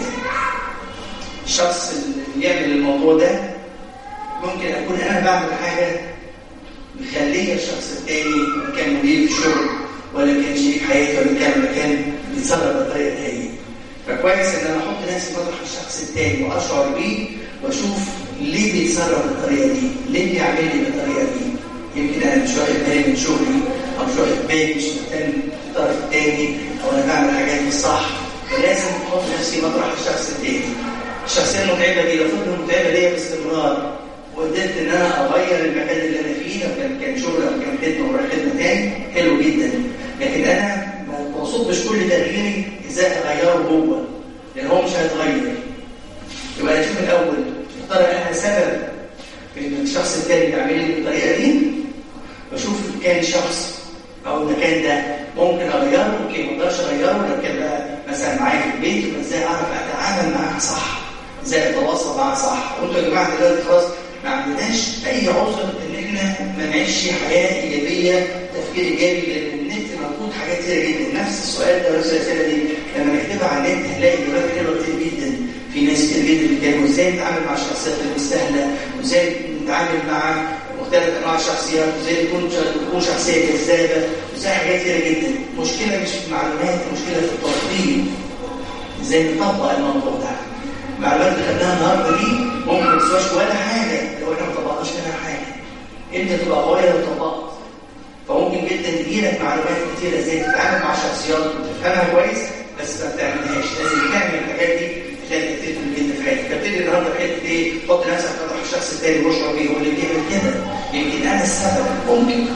الشخص اللي يعمل الموضوع ده ممكن اكون انا بعمل حاجه مخليه الشخص التاني كان مدير في الشغل ولا كان شريك حياته ولا كان مكان بيتصرف بالطريقه دي فكويس ان انا احط نفسي مطرح الشخص التاني واشعر بيه واشوف ليه بيتصرف بالطريقه دي؟ ليه بيعمل لي بالطريقه دي؟ يمكن انا مش واخد بالي من شغلي او مش واخد بالي مش مهتم بالطرف الثاني او انا بعمل حاجات مش صح فلازم احط نفسي مطرح الشخص الثاني. الشخصيه المتعبه دي لو فضلت متعبه ليا باستمرار وقدرت ان انا اغير المكان اللي انا فيه لو كان كان شغل او كان خدمه ولا خدمه ثاني حلو جدا لكن انا ما بصبش كل تغييري ازاي اغيره هو لان هو مش هيتغير يبقى نشوف الاول ترى انا سبب في ان الشخص الثاني بيعمل لي بالطريقه دي بشوف كان شخص او المكان ده ممكن اغيره ممكن ما اقدرش اغيره لو كان بقى مثلا معايا في البيت يبقى ازاي اعرف اتعامل معاه صح ازاي اتواصل معاه صح وانتوا يا جماعه دلوقتي خلاص ما عندناش اي عذر ان احنا ما نعيش حياه ايجابيه تفكير ايجابي لان النت موجود حاجات كتيره جدا نفس السؤال ده نفس الاسئله دي لما نكتبها على النت هنلاقي اجابات حلوه كتير جدا في ناس كتير جدا بيتكلموا ازاي نتعامل مع الشخصيات المستاهله وازاي نتعامل مع مختلف انواع الشخصيات وازاي تكون تكون شخصيه جذابه وازاي حاجات كتيره جدا المشكله مش في المعلومات المشكله في التطبيق ازاي نطبق الموضوع ده المعلومات اللي خدناها النهارده دي ممكن ما تسواش ولا حاجه لو احنا ما طبقناش منها حاجه انت تبقى قويه لو طبقت فممكن جدا تجيلك معلومات كتيره ازاي تتعامل مع الشخصيات وتفهمها كويس بس ما بتعملهاش لازم تعمل الحاجات دي تلاقي كتير جدا في حياتك تبتدي النهارده في حته ايه حط نفسك مطرح الشخص التاني واشعر بيه هو اللي بيعمل كده يمكن انا السبب ممكن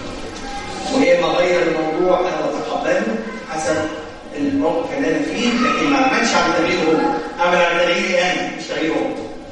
ويا اما اغير الموضوع انا بتقبله حسب الموقف اللي انا فيه لكن ما اعملش على تغييره هو اعمل على تغييري انا مش تغييره هو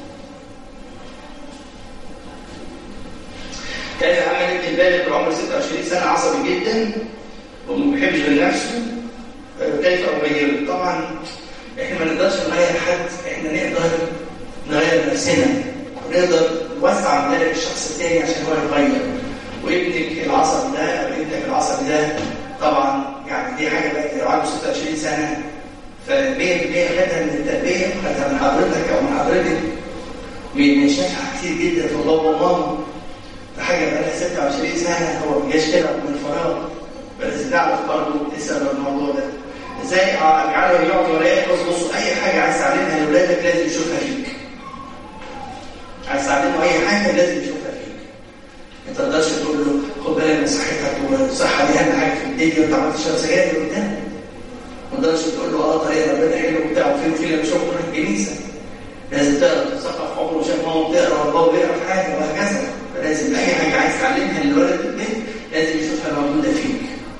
كان عمل ابن البالغ بعمر 26 سنه عصبي جدا وما بيحبش غير نفسه كيف اغيره؟ طبعا احنا ما نقدرش نغير حد احنا نقدر نغير نفسنا ونقدر نوسع مدارك الشخص الثاني عشان هو يتغير وابنك العصبي ده او ابنك العصبي ده طبعا يعني دي حاجه بقت لو عنده 26 سنه ف 100% خدها من التربيه خدها من حضرتك او من حضرتك وشافها كتير جدا في بابا وماما حاجه بقى لها 26 سنه هو ما جاش كده من الفراغ فلازم تعرف برضه تسال الموضوع ده ازاي اجعله يقعد ورايا بص بص اي حاجه عايز تعلمها لاولادك لازم يشوفها فيك عايز تعلمه اي حاجه لازم يشوفها فيك ما تقدرش تقول له خد بالك من صحتك والصحه دي اهم حاجه في الدنيا وانت عملت تشرب سجاير قدامك ما تقدرش تقول له اه طريقه ربنا حلو وبتاع وفين وفين لما شفت تروح الكنيسه لازم تقرا تثقف عمره شاف ماما بتقرا وبابا بيقرا في حاجه وهكذا فلازم اي حاجه عايز تعلمها للولد في البيت لازم يشوفها موجوده فيك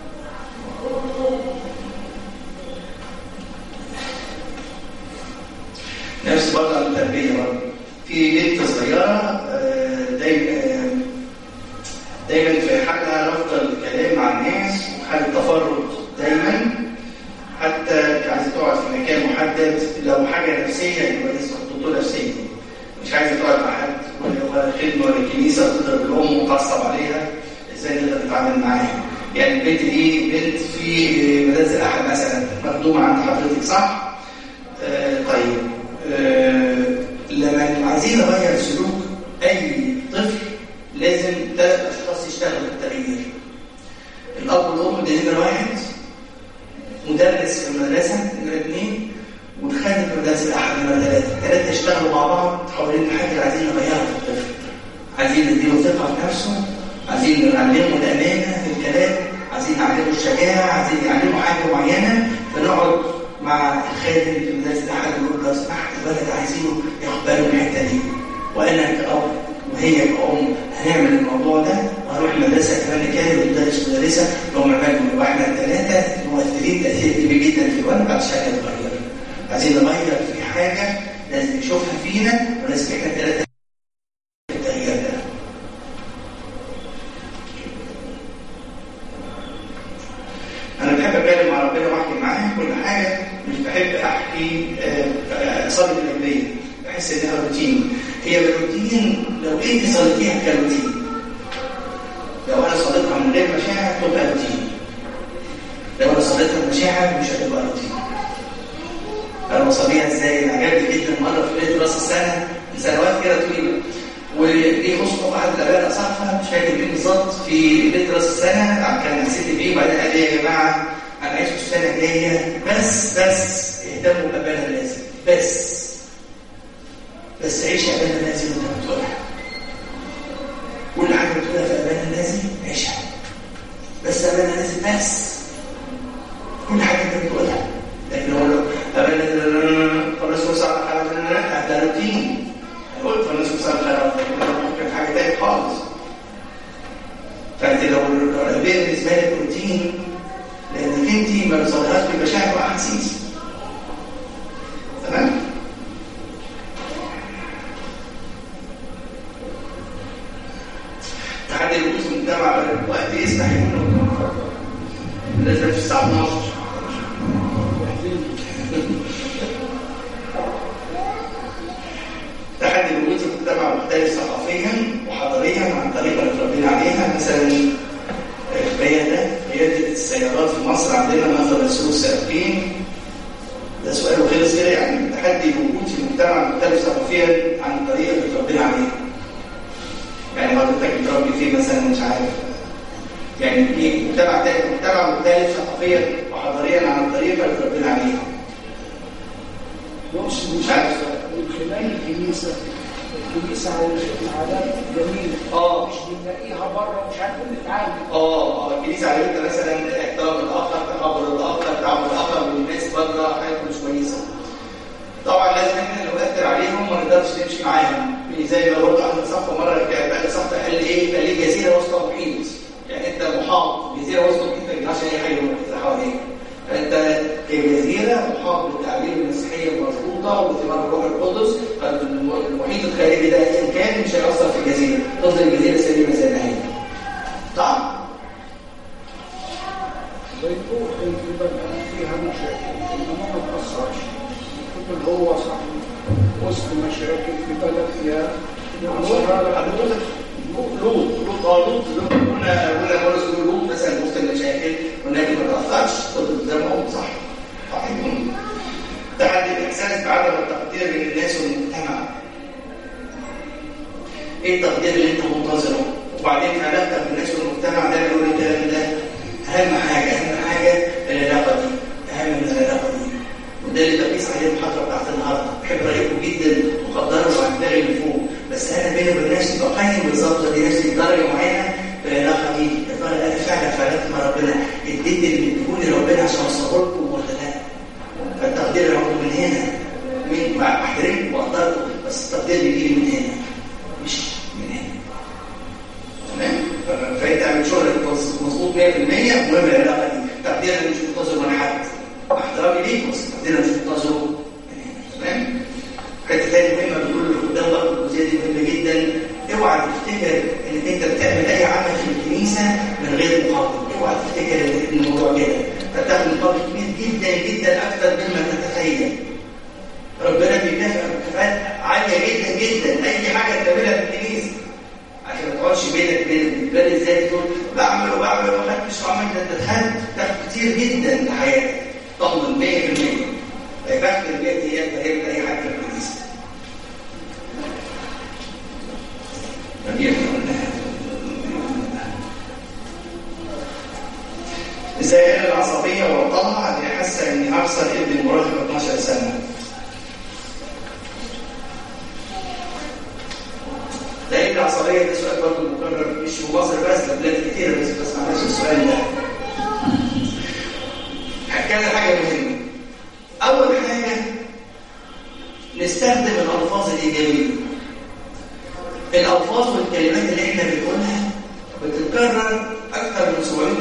نفس برضه عن التربيه برضه في بنت صغيره دايما دايما في حالها رفض الكلام مع الناس وحاله تفرد دايما حتى عايزه تقعد في مكان محدد لو حاجه نفسيه يبقى لازم خطوط نفسيه مش عايزه تقعد مع حد ولا خدمه ولا كنيسه تضرب الام وتعصب عليها ازاي تقدر تتعامل معاها يعني البنت دي بنت في مدارس الاحد مثلا مخدومه عند حضرتك صح؟ آه طيب آه لما عايزين نغير سلوك اي طفل لازم ثلاث اشخاص يشتغلوا في التغيير الاب والام نديله ثقه في نفسه عايزين نعلمه الامانه في الكلام عايزين نعلمه الشجاعه عايزين نعلمه حاجه معينه فنقعد مع الخادم في المدرسه ده حد يقول له لو سمحت الولد عايزينه ياخد باله من الحته دي وانا كأب وهي كأم هنعمل الموضوع ده وهنروح المدرسه كمان نكلم المدرس مدرسه لو عملنا نبقى احنا الثلاثه مؤثرين تاثير كبير جدا في الولد بعد شويه نتغير عايزين نغير في حاجه لازم نشوفها فينا ولازم احنا الثلاثه التغيير ده انا بحب اتكلم مع ربنا واحكي معاه كل حاجه مش بحب احكي آه، اصلي بالانبيه بحس انها روتين هي بالروتين لو انت صليتيها كروتين لو انا صليتها من غير مشاعر تبقى روتين لو انا صليتها بمشاعر مش هتبقى روتين انا بصليها ازاي عجبني جدا مره في ليله راس السنه من سنوات كده طويله وليه خصوصا واحد الاباء اصحابها مش فاكر مين بالظبط في ليله راس السنه كان نسيت بيه وبعدين قال لي يا جماعه انا عايش في السنه الجايه بس بس اهتموا بابانا اللازم بس بس عيش ابانا اللازم وانت بتقولها كل حاجه بتقولها في ابانا اللازم عيشها بس ابانا اللازم بس كل حاجه انت بتقولها لكن لو ابانا فالرسول صلى الله عليه وسلم ده روتين قلت فالرسول صلى الله عليه وسلم ممكن حاجه تاني خالص فانت لو الاباء بالنسبه لك روتين لانك انت ما بتصليهاش بمشاعر واحاسيس تمام تحدي الوقوف المجتمع الوقت يسمح يكون لازم في الساعه 12 تحدي الوجود في المجتمع مختلف ثقافيا وحضاريا عن طريقه اللي اتربينا عليها مثلا قياده قياده السيارات في مصر عندنا مثلا السوق السائقين ده سؤال وخلص كده يعني تحدي الوجود في المجتمع مختلف ثقافيا عن الطريقه اللي اتربينا عليها يعني حضرتك بتربي فيه مثلا مش عارف يعني ايه مجتمع تاني مجتمع مختلف ثقافيا وحضاريا عن الطريقه اللي اتربينا عليها بص مش عارف من خلال الكنيسه الكنيسه عادات جميله اه مش بنلاقيها بره مش عارفين نتعامل اه اه الكنيسه علمتنا مثلا احترام الاخر تقبل الاخر تعامل الاخر والناس بره حاجات مش كويسه طبعا لازم احنا نؤثر عليهم وما نقدرش نمشي معاهم زي ما قلت عند صفه مره كان بقى صفه قال لي ايه قال لي جزيره وسط محيط يعني انت محاط جزيره وسط محيط ما ينفعش اي حاجه حواليك فانت كجزيره محاط بالتعبير المسيحيه المظبوطه وبثمار الروح القدس فالمحيط الخارجي ده ايا كان مش هيأثر في الجزيره تفضل الجزيره سليمه زي ما هي طبعا بيروح يبقى فيها مشاكل انما ما تاثرش يكون هو صح وسط مشاكل في بلد فيها حضرتك لوط لوط اه لوط لوط قلنا قلنا بولس بيقول لوط مثلا وسط المشاكل ولكن ما تاثرش تفضل زي ما هو صح صحيح تحدي الاحساس بعدم التقدير من الناس والمجتمع ايه التقدير اللي انت منتظره وبعدين في علاقتك بالناس والمجتمع ده بيقول الكلام ده اهم حاجه اهم حاجه العلاقه دي اهم من العلاقه دي وده اللي بقيس عليه المحاضره بتاعت النهارده بحب رايكم جدا وقدروا وعن دماغي اللي فوق بس انا بيني وبين نفسي بقيم بالظبط دي نفسي بدرجه معينه في العلاقه دي يا ترى انا فعلا في علاقتي مع ربنا اديت اللي بتقولي ربنا عشان اوصله لكم ولا لا؟ فالتقدير يعود من هنا من بحترمكم واقدركم بس التقدير بيجي من هنا مش من هنا تمام فانت عامل شغلك مظبوط 100% مهم العلاقه دي تقدير مش منتظر من حد مع احترامي ليك بس تقدير مش منتظره من هنا تمام حته ثانيه مهمه بتقول اللي قدام برضه الجزئيه دي مهمه جدا اوعى تفتكر انك انت بتعمل اي عمل في الكنيسه من غير مقابل اوعى تفتكر ان الموضوع كده فتاخد مقابل كبير جدا جدا اكثر مما تتخيل ربنا بيكافئ بكفاءات عاليه جدا جدا اي حاجه تعملها في الكنيسه عشان ما تقعدش بينك وبين بالي ازاي تقول بعمل وبعمل وما خدتش وعملت ده انت خدت تاخد كتير جدا في حياتك طمن 100% فيبقى البيت هي غير اي حاجه في الكنيسه ازاي العصبيه والطلعه اللي حاسه اني ارسل ابني المراهق 12 سنه دليل العصبيه ده سؤال برضه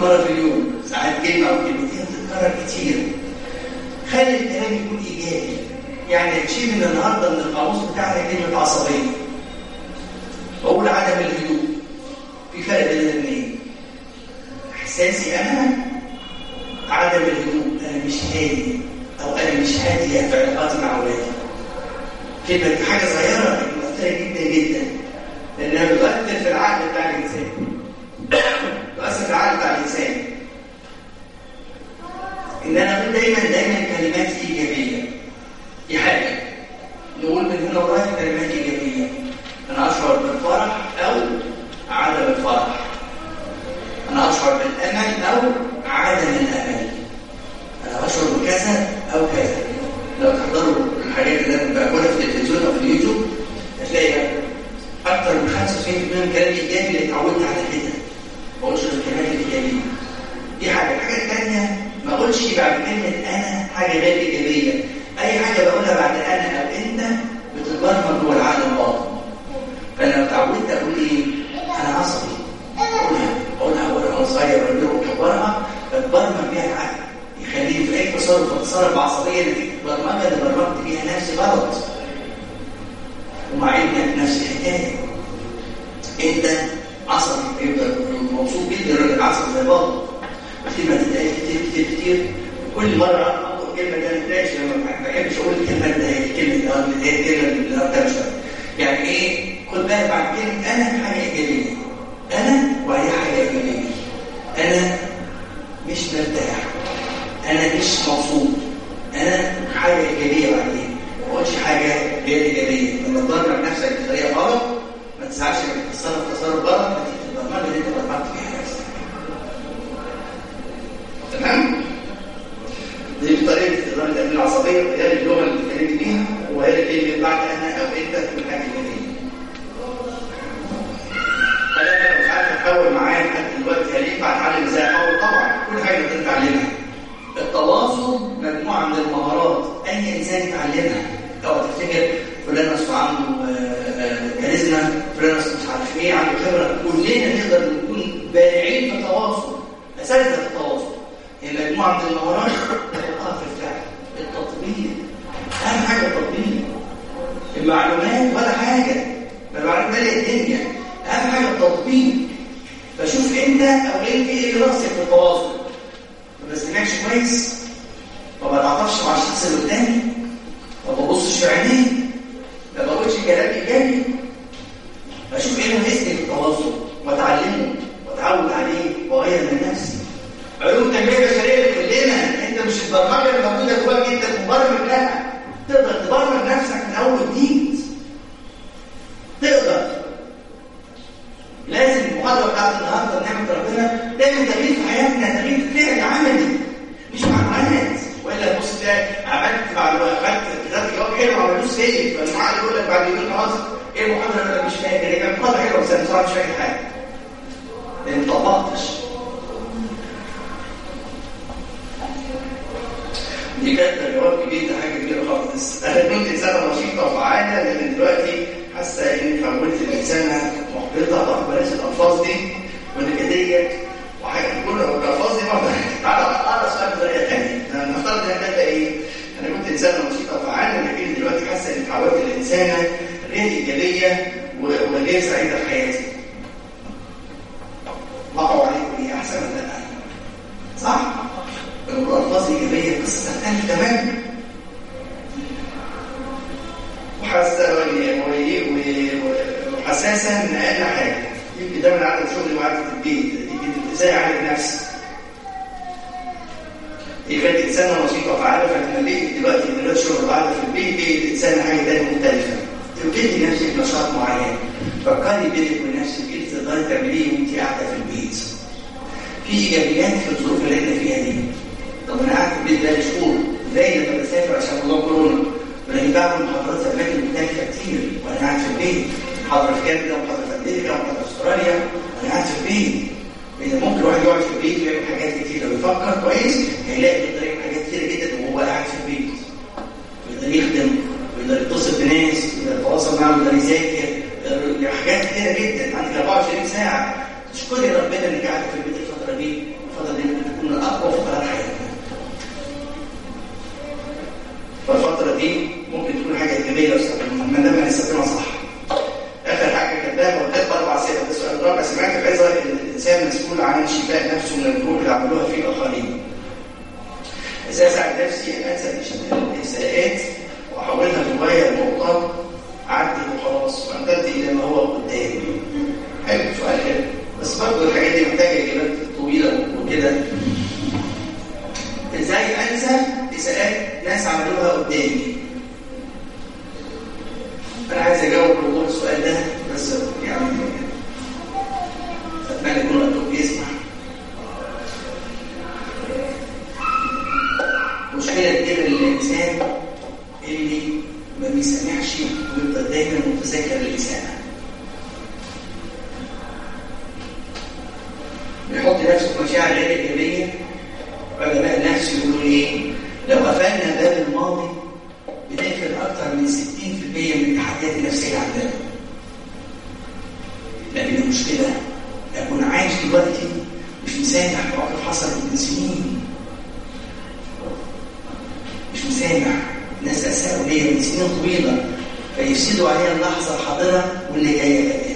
مره في اليوم ساعات كلمه او كلمتين بتتكرر كتير خلي الكلام يكون ايجابي يعني تشيل من النهارده من القاموس بتاعنا كلمه عصبيه واقول عدم الهدوء في فرق بين الاثنين احساسي انا عدم الهدوء انا مش هادي او انا مش هاديه في علاقاتي مع اولادي كلمه دي حاجه صغيره لكن مؤثره جدا جدا لانها بتؤثر في العقل بتاع الانسان تؤثر في العقل بتاع الانسان ان انا اقول دايما دايما كلمات ايجابيه دي حاجه نقول من هنا ورايح كلمات ايجابيه انا اشعر بالفرح او عدم الفرح انا اشعر بالامل او عدم الامل انا اشعر بكذا او كذا لو تحضروا الحاجات اللي انا بقولها في التلفزيون او في اليوتيوب هتلاقي اكثر من 95% من الكلام الايجابي اللي اتعودت على كده ما بقولش غير الكلمات الايجابيه دي حاجه الحاجه الثانيه ما اقولش بعد كلمه انا حاجه غير ايجابيه اي حاجه بقولها بعد انا او انت بتتبرمج جوه العقل الباطن فانا لو اتعودت اقول ايه انا عصبي اقولها اقولها وانا صغير ولا وكبرها بتبرمج بيها العقل يخليني في اي تصرف اتصرف بعصبيه نتيجه البرمجه اللي برمجت بيها نفسي غلط ومع ابنك نفس الحكايه انت عصبي يبقى مبسوط جدا الراجل عصبي زي بابا كلمه تتقال كتير كتير كتير كل مره اقول كلمه ده نتلاقيش لما ما بحبش اقول الكلمه اللي هي الكلمه اللي هي الكلمه اللي قدام شويه يعني ايه خد بالك بعد كلمه انا حاجه ايجابيه انا وهي حاجه ايجابيه انا مش مرتاح انا مش مبسوط انا حاجه ايجابيه بعدين ما اقولش حاجه غير ايجابيه لما تضرب نفسك بطريقه غلط ما تزعلش انك تتصرف تصرف غلط نتيجه البرمجه اللي انت برمجت فيها نفسك تمام دي طريقه استخدام التأمين العصبيه غير اللغه اللي بتتكلم بيها وهي كلمه بعد انا او انت تكون حاجه ايجابيه فانا مش عارف احول معايا لحد دلوقتي هل ينفع اتعلم ازاي احول طبعا كل حاجه بتنفع تعلمها التواصل مجموعه من المهارات اي انسان يتعلمها لو تفتكر فلان اصلا عنده كاريزما فلان اصلا مش عارف ايه عنده خبره كلنا نقدر نكون بارعين في التواصل اساتذه في التواصل هي مجموعه من المهارات تحطها في الفعل التطبيق اهم حاجه التطبيق المعلومات ولا حاجه المعلومات ماليه الدنيا اهم حاجه التطبيق فشوف انت او انت ايه اللي راسك في التواصل ما بستمعش كويس ما بتعاطفش مع الشخص اللي قدامي ما ببصش في عينيه ما بقولش كلام ايجابي بشوف ايه مهمتي في التواصل واتعلمه واتعود عليه واغير من نفسي علوم التنميه البشريه كلنا انت مش البرمجه اللي موجوده جواك انت مبرمج لها تقدر تبرمج نفسك من اول وجديد تقدر لازم المحاضره بتاعت النهارده نعمه ربنا تعمل تغيير في حياتنا تغيير فعلي عملي مش معلومات والا تبص تلاقي عملت معلومات عملت كتاب جواب حلو ما عملوش سيف فالمعلم يقول لك بعد يومين خلاص ايه المحاضره انا مش فاكر هي كانت محاضره حلوه بس انا بصراحه مش فاكر حاجه لان ما طبقتش دي كانت جواب كبير ده حاجه كبيره خالص انا كنت انسانه نشيطه وفعاله لكن دلوقتي حاسه اني حولت الانسانه محبطه طب بلاش الالفاظ دي ونكديه وحاجه كل الالفاظ دي برضه تعالى اقرا سؤال بطريقه ثانيه نفترض ان ده ايه؟ انا كنت انسانه نشيطه وفعاله لكن دلوقتي حاسه اني حولت الانسانه غير ايجابيه وغير سعيده في حياتي وقعوا عليكم ايه احسن ولا لا؟ صح؟ لو الالفاظ ايجابيه قصه تختلف تماما وحاسه وحساسه من اقل حاجه يمكن ده من عدم شغلي وعدم البيت يمكن ازاي اعالج نفسي هي كانت انسانه نشيطه وفعاله فلما لقيت دلوقتي من غير شغل وقاعده في البيت لقيت انسانه حاجه ثانيه مختلفه توجدي نفسك نشاط معين فكري بينك وبين نفسك ايه تقدري تعمليه وانت قاعده في البيت في ايجابيات في الظروف اللي احنا فيها دي طب انا قاعد في البيت بقالي شهور زي لما بسافر عشان موضوع كورونا ولكن بعمل محاضرات في اماكن مختلفه كتير وانا قاعد في البيت محاضره في كندا ومحاضره في امريكا ومحاضره في استراليا وانا قاعد في البيت إذا ممكن الواحد يقعد في البيت ويعمل حاجات كتير لو يفكر كويس هيلاقي يقدر يعمل حاجات كتير جدا وهو قاعد في البيت ويقدر يخدم ويقدر يتصل بناس ويقدر يتواصل معاهم ويقدر يذاكر حاجات كتيره جدا عندك 24 ساعه تشكري ربنا انك قاعده في البيت الفتره دي الموعظه ان الانسان مسؤول عن شفاء نفسه من الجروح اللي عملوها في الاخرين. ازاي اساعد نفسي انسى الاساءات واحولها لروايه نقطه عدت وخلاص وامتدت الى ما هو قدامي. حلو سؤال حلو بس برضه الحاجات دي محتاجه اجابات طويله وكده. ازاي انسى اساءات ناس عملوها قدامي؟ انا عايز اجاوب موضوع السؤال ده بس يعني اتمنى يكون وقتكم بيسمع مشكله كبيره للانسان اللي ما بيسامحش ويفضل دايما متذكر الاساءه بيحط نفسه في مشاعر غير ايجابيه علماء النفس يقولوا ايه لو قفلنا باب الماضي بنقفل اكثر من 60% من التحديات النفسيه عندنا لكن المشكله اكون عايش دلوقتي مش مسامح مواقف حصلت من سنين مش مسامح ناس اساءوا ليا من سنين طويله فيفسدوا عليا اللحظه الحاضره واللي جايه كمان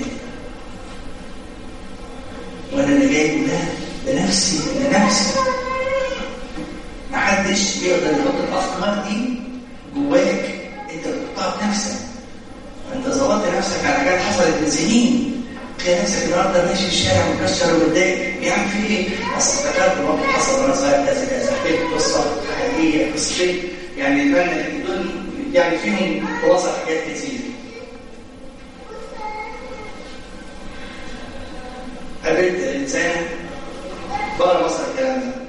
وانا اللي جاي ده ده نفسي ده نفسي محدش بيقدر يحط الافكار دي جواك انت بتحطها بنفسك فانت ظبطت نفسك على حاجات حصلت من سنين تلاقي نفسك النهارده ماشي في الشارع مكشر ومتضايق يا عم في ايه؟ اصل افتكرت موقف حصل وانا صغير كذا كذا حكيت قصه حقيقيه قصتين يعني اتمنى دول يعني فيهم خلاصه حاجات كتير قابلت انسانه بره مصر الكلام ده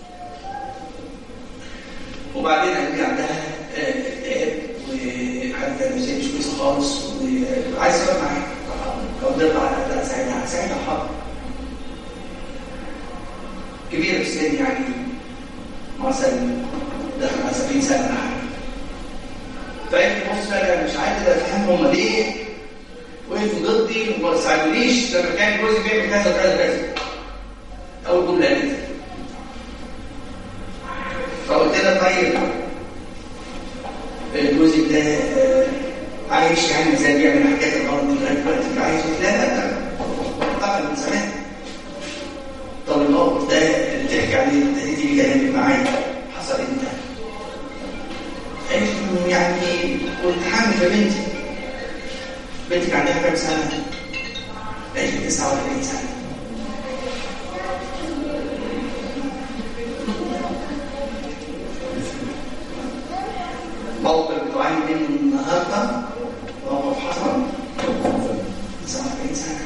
وبعدين قال لي عندها اكتئاب وحالتها النفسيه مش كويسه خالص وعايز اتفق معاها قدرت على لا اساعدها اساعدها حاضر كبيره في السن يعني مثلا داخل على 70 سنه ولا حاجه فقالت لي بص انا مش عارف افهم هم ليه وقفوا ضدي وما ساعدونيش لما كان جوزي بيعمل كذا وكذا وكذا اول جمله قالتها فقلت لها طيب جوزك ده عايش يعني زي بيعمل حاجات الغلط لغايه دلوقتي عايش لا لا لا طبعا من زمان طب الموقف ده اللي بتحكي عليه ابتديتي بيه كلامك معايا حصل امتى؟ قالت يعني كنت حامل في بنتي بنتك عندها كام سنه؟ قالت لي 49 سنه موقف بتعاني منه النهارده موقف حصل 49 سنه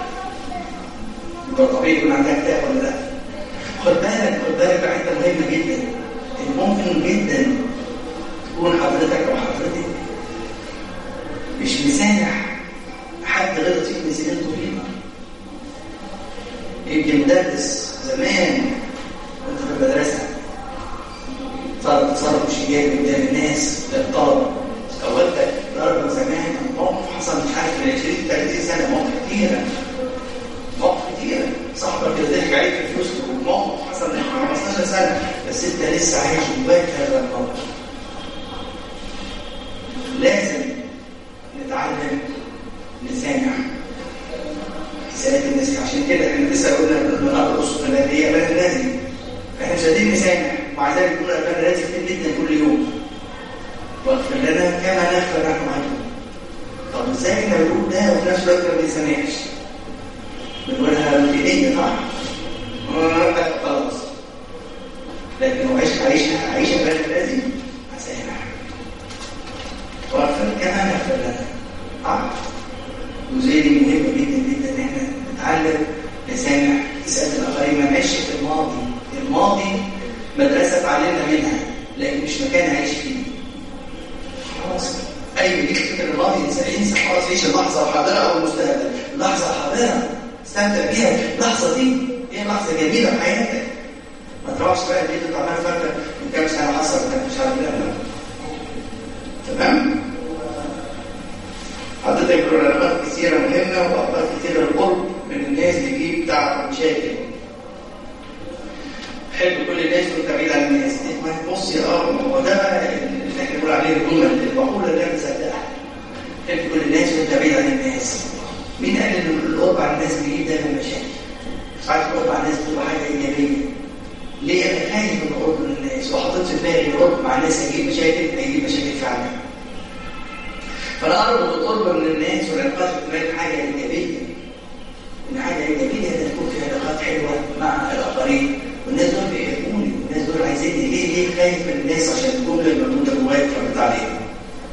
يبقى طبيعي يكون عندها اكتئاب ولا لا؟ خد بالك خد بالك بقى حته مهمه جدا ان ممكن جدا تكون حضرتك او حضرتك مش مسامح حد غلط فيك من سنين طويله يمكن مدرس زمان كنت في المدرسه صار تصرف مش ايجابي قدام الناس للطلبه او والدك ضرب زمان موقف حصل مش عارف من 20 30 سنه مواقف كتيره مواقف كتيره صاحبك اللي ضحك عليك في فلوس موقف حصل من 15 سنه بس انت لسه عايش جواك هذا الموقف لازم نتعلم نسامح سنة الناس عشان كده احنا لسه قلنا النهارده الاسره الناديه بلد نادي احنا مش قادرين نسامح ومع ذلك بنقول ابانا لازم كتير جدا كل يوم واغفر لنا كما نغفر نحن عنهم طب ازاي احنا بنقول ده وفي نفس الوقت ما بنسامحش بنقولها روتينيه صح؟ آه، خلاص لكن لو عيش عيشها عيشها بلد لازم اسامح واغفر كما نغفر لنا اه وزي دي مهمه جدا جدا ان احنا نتعلم نسامح نسال الاخرين ما نعيش في الماضي الماضي مدرسه اتعلمنا منها لكن مش مكان اعيش فيه خلاص اي ليك فكر الماضي انسى انسى خلاص عيش اللحظه الحاضره او المستقبل اللحظه الحاضره استمتع بيها اللحظه دي هي لحظه جميله في حياتك ما تروحش بقى البيت انت عمال فاكر من كام سنه حصل كان مش عارف لا لا تمام حضرتك برنامجات كثيره مهمه واوقات كثيره القرب من الناس بيجيب تعب ومشاكل حب كل الناس وانت بعيد عن الناس ما تبص يا اه هو ده بقى اللي احنا بنقول عليه الجمله المقوله اللي انا مصدقها حب كل الناس وانت بعيد عن الناس مين قال ان القرب عن الناس بيجيب دايما مشاكل ساعات القرب مع الناس بتبقى حاجه ايجابيه ليه انا خايف من القرب من الناس وحطيت في دماغي القرب مع الناس هيجيب مشاكل هيجيب مشاكل فعلا فانا اربط القرب من الناس والعلاقات الاجتماعيه حاجه ايجابيه ان حاجه ايجابيه ان تكون في علاقات حلوه مع الاخرين والناس دول بيحبوني والناس دول عايزيني ليه ليه خايف من الناس عشان الجمله الموجوده جواك فرضت عليهم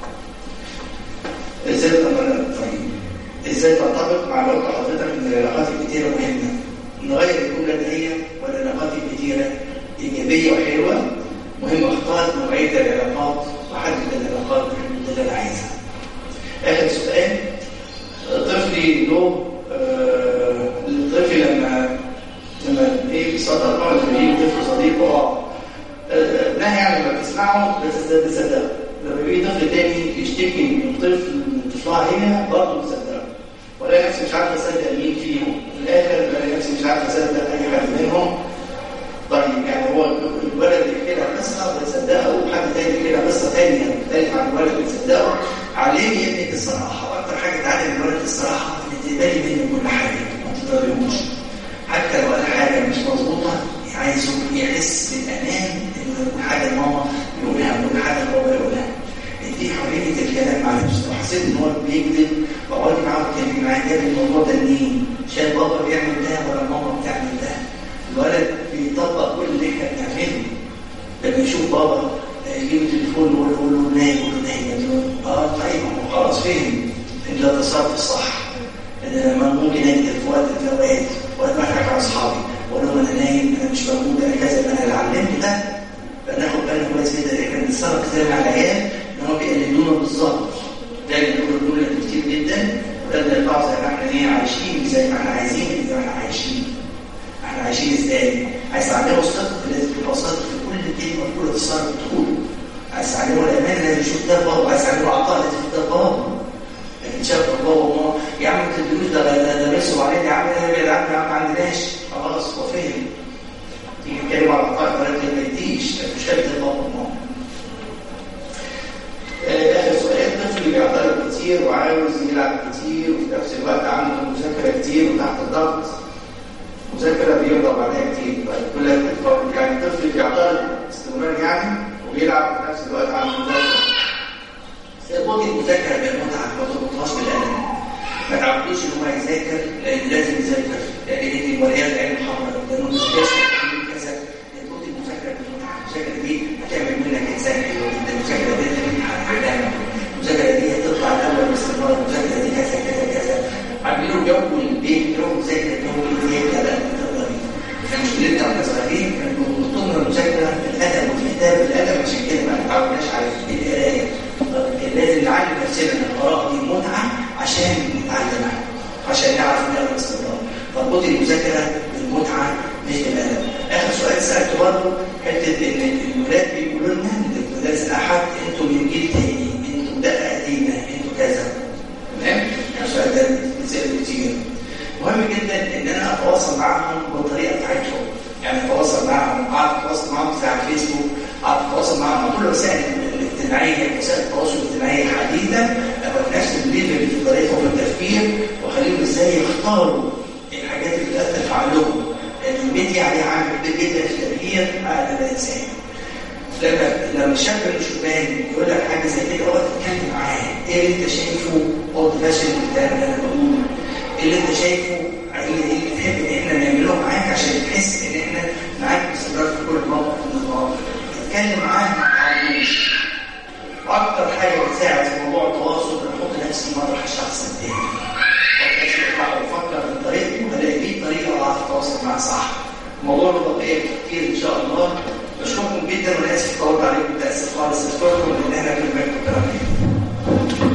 ازاي تطبق طيب ازاي تطبق مع الوقت حضرتك ان العلاقات الكتيره مهمه نغير الجمله دي والعلاقات الكتيره ايجابيه وحلوه مهم اختار نوعيه العلاقات واحدد العلاقات اللي انا عايزها اخر سؤال طفلي له آه، الطفل لما لما ايه بيصدق بعض زميله طفل صديقه اه آه، نهي يعني لما بتسمعه بتصدق تصدقه لما بيجي طفل تاني يشتكي من طفل من طفلها هي برضه بتصدقه ولا نفسي مش عارف اصدق مين فيهم في الاخر بلاقي نفسي مش عارف اصدق اي حد منهم طيب يعني هو الولد يحكي لها قصه بتصدقها وحد تاني يحكي لها قصه ثانيه مختلفه عن الولد بتصدقه عليه يبني الصراحه واكتر حاجه تعلم الولد الصراحه ان تقبلي منه كل حاجه ما تضربيهوش حتى لو قال حاجه مش مظبوطه عايزه يحس بالامان انه يقول حاجه ماما يقولها يقول حاجه بابا يقولها دي حريه الكلام مع نفسه لو حسيت ان هو بيكذب بقعد معاه واتكلم معاه جاب الموضوع ده منين؟ شايف بابا بيعمل ده ولا ماما بتعمل ده؟ الولد بيطبق كل اللي احنا بنعمله لما يشوف بابا يجيب التليفون ويقول له- يقول له نايم يقول له نايم يقول له اه طيب هو خلاص فهم ان ده تصرف الصح ان انا ممكن انكر في وقت من الاوقات وقت ما اضحك على اصحابي واقول لهم انا نايم انا مش موجود انا كذا انا اللي علمته ده فناخد بالنا كويس جدا ان احنا بنتصرف كتير مع العيال ان هم بيقلدونا بالظبط ده اللي بيقولوا الجمله دي كتير جدا وده اللي يطلع زي ما احنا ايه عايشين زي ما احنا عايزين زي ما احنا عايشين احنا عايشين ازاي؟ عايز تعلمه الصدق لازم تبقى صادق في كل كلمه كل تصرف تقوله عايز تعلمه الامان لازم يشوف ده بابا عايز تعلمه العطاء لازم يشوف ده بابا لكن شاف بابا وماما يا عم ما تدلوش ده ده ده بيرسم عليك يا عم ده ابعد عني يا عم ما عندناش خلاص هو فهم تيجي تتكلم على العطاء ما ما يديش مش شايف ده بابا وماما آه، آخر سؤال طفل بيعترض كتير وعاوز يلعب كتير وفي نفس الوقت عنده مذاكرة كتير وتحت الضغط مذاكرة بيغضب عليها كتير طيب كلها بتتفرج يعني طفل بيعترض استمرار يعني وبيلعب في نفس الوقت على المذاكرة سيبوك المذاكرة بالمتعة ما تربطهاش بالألم ما تعودوش إن هو يذاكر لأن لازم يذاكر لأن دي الوريات العين الحمراء لأنه مش بيسمع كذا سيبوك المذاكرة بالمتعة المذاكرة دي هتعمل منك إنسان حلو جدا المذاكرة دي هتعمل علامة المذاكرة دي هتطلع الأول باستمرار المذاكرة دي كذا كذا كذا عاملين جو البيت جو مذاكرة جو البيت لا تقدري احنا مشكلتنا واحنا صغيرين كانوا بيحطونا المذاكرة الأدب والكتاب الأدب عشان كده ما تعودناش على القراية كان لازم نعلم نفسنا ان القراءة دي متعة عشان نتعلمها عشان نعرف نقرا باستمرار فاربطي المذاكرة بالمتعة مش بالأدب آخر سؤال سألته برضه حتة إن الولاد بيقولوا لنا في مدارس الأحد أنتوا من جيل تاني أنتوا دقة قديمة أنتوا كذا تمام؟ يعني السؤال ده بيتسأل كتير مهم جدا ان انا اتواصل معاهم بالطريقه بتاعتهم يعني اتواصل معاهم اقعد اتواصل معاهم في على الفيسبوك اقعد اتواصل معاهم على كل الوسائل الاجتماعيه وسائل التواصل الاجتماعي الحديثه ابقى في نفس الليفل في طريقتهم في التفكير واخليهم ازاي يختاروا الحاجات اللي بتاثر في عقلهم لان الميديا عليها عامل كبير جدا في تغيير عقل الانسان لما لما الشاب من الشبان يقول لك حاجه زي كده اقعد تتكلم معاه ايه اللي انت شايفه اقعد فاشل الكلام اللي انا بقوله ايه اللي انت شايفه ايه اللي تحب ان احنا نعمله معاك عشان تحس ان احنا معاك باستمرار في كل موقف من المواقف اتكلم معاه ما تعلموش واكتر حاجه بتساعد في موضوع التواصل ان احط نفسي مطرح الشخص التاني افكر بطريقته هلاقي دي طريقه اعرف اتواصل معاه صح الموضوع له بقيه كتير ان شاء الله بشكركم جدا وانا اسف طولت عليكم متاسف خالص اشكركم لان احنا في المكتب كلام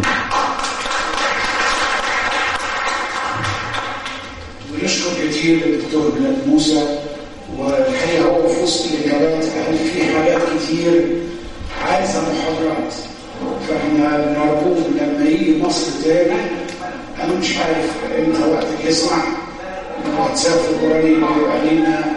ونشكر كتير الدكتور بلال موسى والحقيقه هو في وسط الاجابات قال في حاجات كتير عايزه محاضرات فاحنا نرجوه لما يجي مصر تاني انا مش عارف امتى وقتك يسمح لو هتسافر قريب يبقى لينا